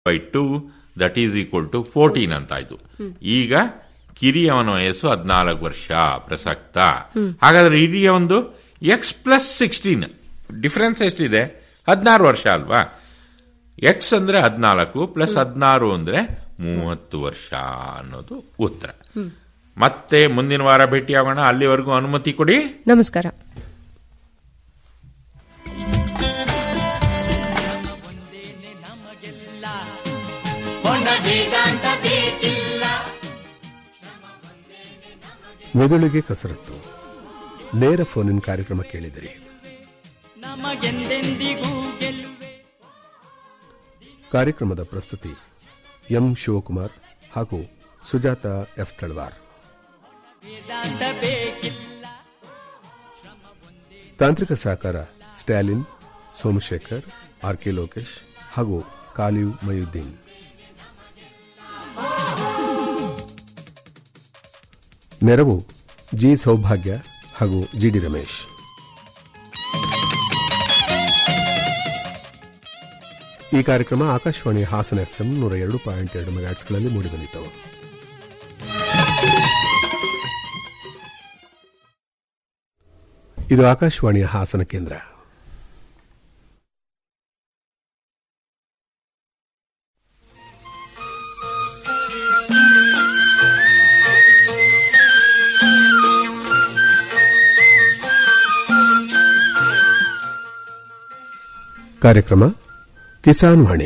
By two that is equal to fourteen ಅಂತ ಆಯ್ತು ಈಗ ಕಿರಿಯವನ ವಯಸ್ಸು ಹದಿನಾಲ್ಕು ವರ್ಷ ಪ್ರಸಕ್ತ ಹಾಗಾದ್ರೆ ಹಿರಿಯ ಒಂದು ಎಕ್ಸ್ ಪ್ಲಸ್ ಸಿಕ್ಸ್ಟೀನ್ ಡಿಫರೆನ್ಸ್ ಎಷ್ಟಿದೆ ಹದಿನಾರು ವರ್ಷ ಅಲ್ವಾ ಎಕ್ಸ್ ಅಂದ್ರೆ ಹದಿನಾಲ್ಕು ಪ್ಲಸ್ ಹದಿನಾರು ಅಂದ್ರೆ ಮೂವತ್ತು ವರ್ಷ ಅನ್ನೋದು ಉತ್ತರ ಮತ್ತೆ ಮುಂದಿನ ವಾರ ಭೇಟಿಯಾಗೋಣ ಅಲ್ಲಿವರೆಗೂ ಅನುಮತಿ ಕೊಡಿ ನಮಸ್ಕಾರ ಮೆದುಳಿಗೆ ಕಸರತ್ತು ನೇರ ಫೋನಿನ್ ಕಾರ್ಯಕ್ರಮ ಕೇಳಿದಿರಿ ನಮಗೆಂದೆಂದಿಗೂ ಗೆಲ್ಲುವೆ ಕಾರ್ಯಕ್ರಮದ ಪ್ರಸ್ತುತಿ ಎಂ ಶಿವಕುಮಾರ್ ಹಾಗೂ ಸುಜಾತ ಎಫ್ ತಳವಾರ್ ವೇದಾಂತ ಬೇಕಿಲ್ಲ ತಾಂತ್ರಿಕ ಸಹಕಾರ Stalin Somashekar R K Lokesh ಹಾಗೂ ಕಾಲಿವ್ ಮಯುದ್ದೀನ್ ನೆರವು ಜಿ ಸೌಭಾಗ್ಯ ಹಾಗೂ ಜಿಡಿ ರಮೇಶ್ ಈ ಕಾರ್ಯಕ್ರಮ ಆಕಾಶವಾಣಿ ಹಾಸನ ಎಫ್ಎಂ ನೂರ ಎರಡು ಪಾಯಿಂಟ್ ಎರಡು ಮೆಗಾಟ್ಸ್ಗಳಲ್ಲಿ ಮೂಡಿಬಂದಿತು ಇದು ಆಕಾಶವಾಣಿಯ ಹಾಸನ ಕೇಂದ್ರ ಕಾರ್ಯಕ್ರಮ ಕಿಸಾನ್ ವಾಣಿ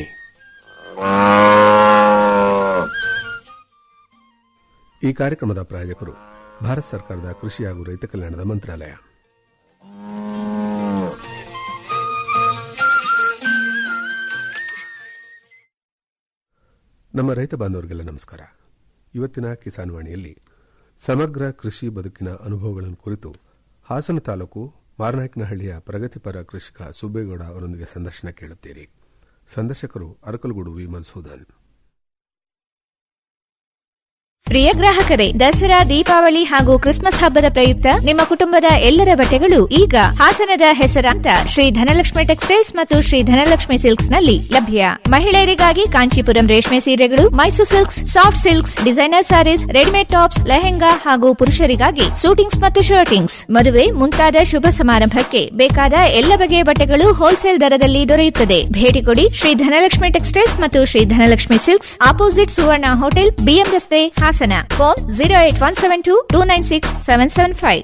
ಈ ಕಾರ್ಯಕ್ರಮದ ಪ್ರಾಯೋಜಕರು ಭಾರತ ಸರ್ಕಾರದ ಕೃಷಿ ಹಾಗೂ ರೈತ ಕಲ್ಯಾಣದ ಮಂತ್ರಾಲಯ ನಮ್ಮ ರೈತ ಬಾಂಧವರಿಗೆಲ್ಲ ನಮಸ್ಕಾರ ಇವತ್ತಿನ ಕಿಸಾನ್ ವಾಣಿಯಲ್ಲಿ ಸಮಗ್ರ ಕೃಷಿ ಬದುಕಿನ ಅನುಭವಗಳನ್ನು ಕುರಿತು ಹಾಸನ ತಾಲೂಕು ಮಾರನಾಯಕನಹಳ್ಳಿಯ ಪ್ರಗತಿಪರ ಕೃಷಿಕ ಸುಬ್ಬೇಗೌಡ ಅವರೊಂದಿಗೆ ಸಂದರ್ಶನ ಕೇಳುತ್ತೀರಿ ಸಂದರ್ಶಕರು ಅರಕಲಗೂಡು ವಿ ಮಧುಸೂದನ್ ಪ್ರಿಯ ಗ್ರಾಹಕರೇ ದಸರಾ ದೀಪಾವಳಿ ಹಾಗೂ ಕ್ರಿಸ್ಮಸ್ ಹಬ್ಬದ ಪ್ರಯುಕ್ತ ನಿಮ್ಮ ಕುಟುಂಬದ ಎಲ್ಲರ ಬಟ್ಟೆಗಳು ಈಗ ಹಾಸನದ ಹೆಸರಾಂತ ಶ್ರೀ ಧನಲಕ್ಷ್ಮಿ ಟೆಕ್ಸ್ಟೈಲ್ಸ್ ಮತ್ತು ಶ್ರೀ ಧನಲಕ್ಷ್ಮಿ ಸಿಲ್ಕ್ಸ್ ನಲ್ಲಿ ಲಭ್ಯ ಮಹಿಳೆಯರಿಗಾಗಿ ಕಾಂಚೀಪುರಂ ರೇಷ್ಮೆ ಸೀರೆಗಳು Mysuru silks soft silks designer sarees readymade tops lehenga ಹಾಗೂ ಪುರುಷರಿಗಾಗಿ ಸೂಟಿಂಗ್ಸ್ ಮತ್ತು ಶರ್ಟಿಂಗ್ಸ್ ಮದುವೆ ಮುಂತಾದ ಶುಭ ಸಮಾರಂಭಕ್ಕೆ ಬೇಕಾದ ಎಲ್ಲ ಬಗೆಯ ಬಟ್ಟೆಗಳು ಹೋಲ್ಸೇಲ್ ದರದಲ್ಲಿ ದೊರೆಯುತ್ತದೆ ಭೇಟಿ ಕೊಡಿ ಶ್ರೀ ಧನಲಕ್ಷ್ಮಿ ಟೆಕ್ಸ್ಟೈಲ್ಸ್ ಮತ್ತು Shri Dhanalakshmi silks opposite Suvarna hotel B M ರಸ್ತೆ Hassan phone zero eight one seven two two nine six seven seven five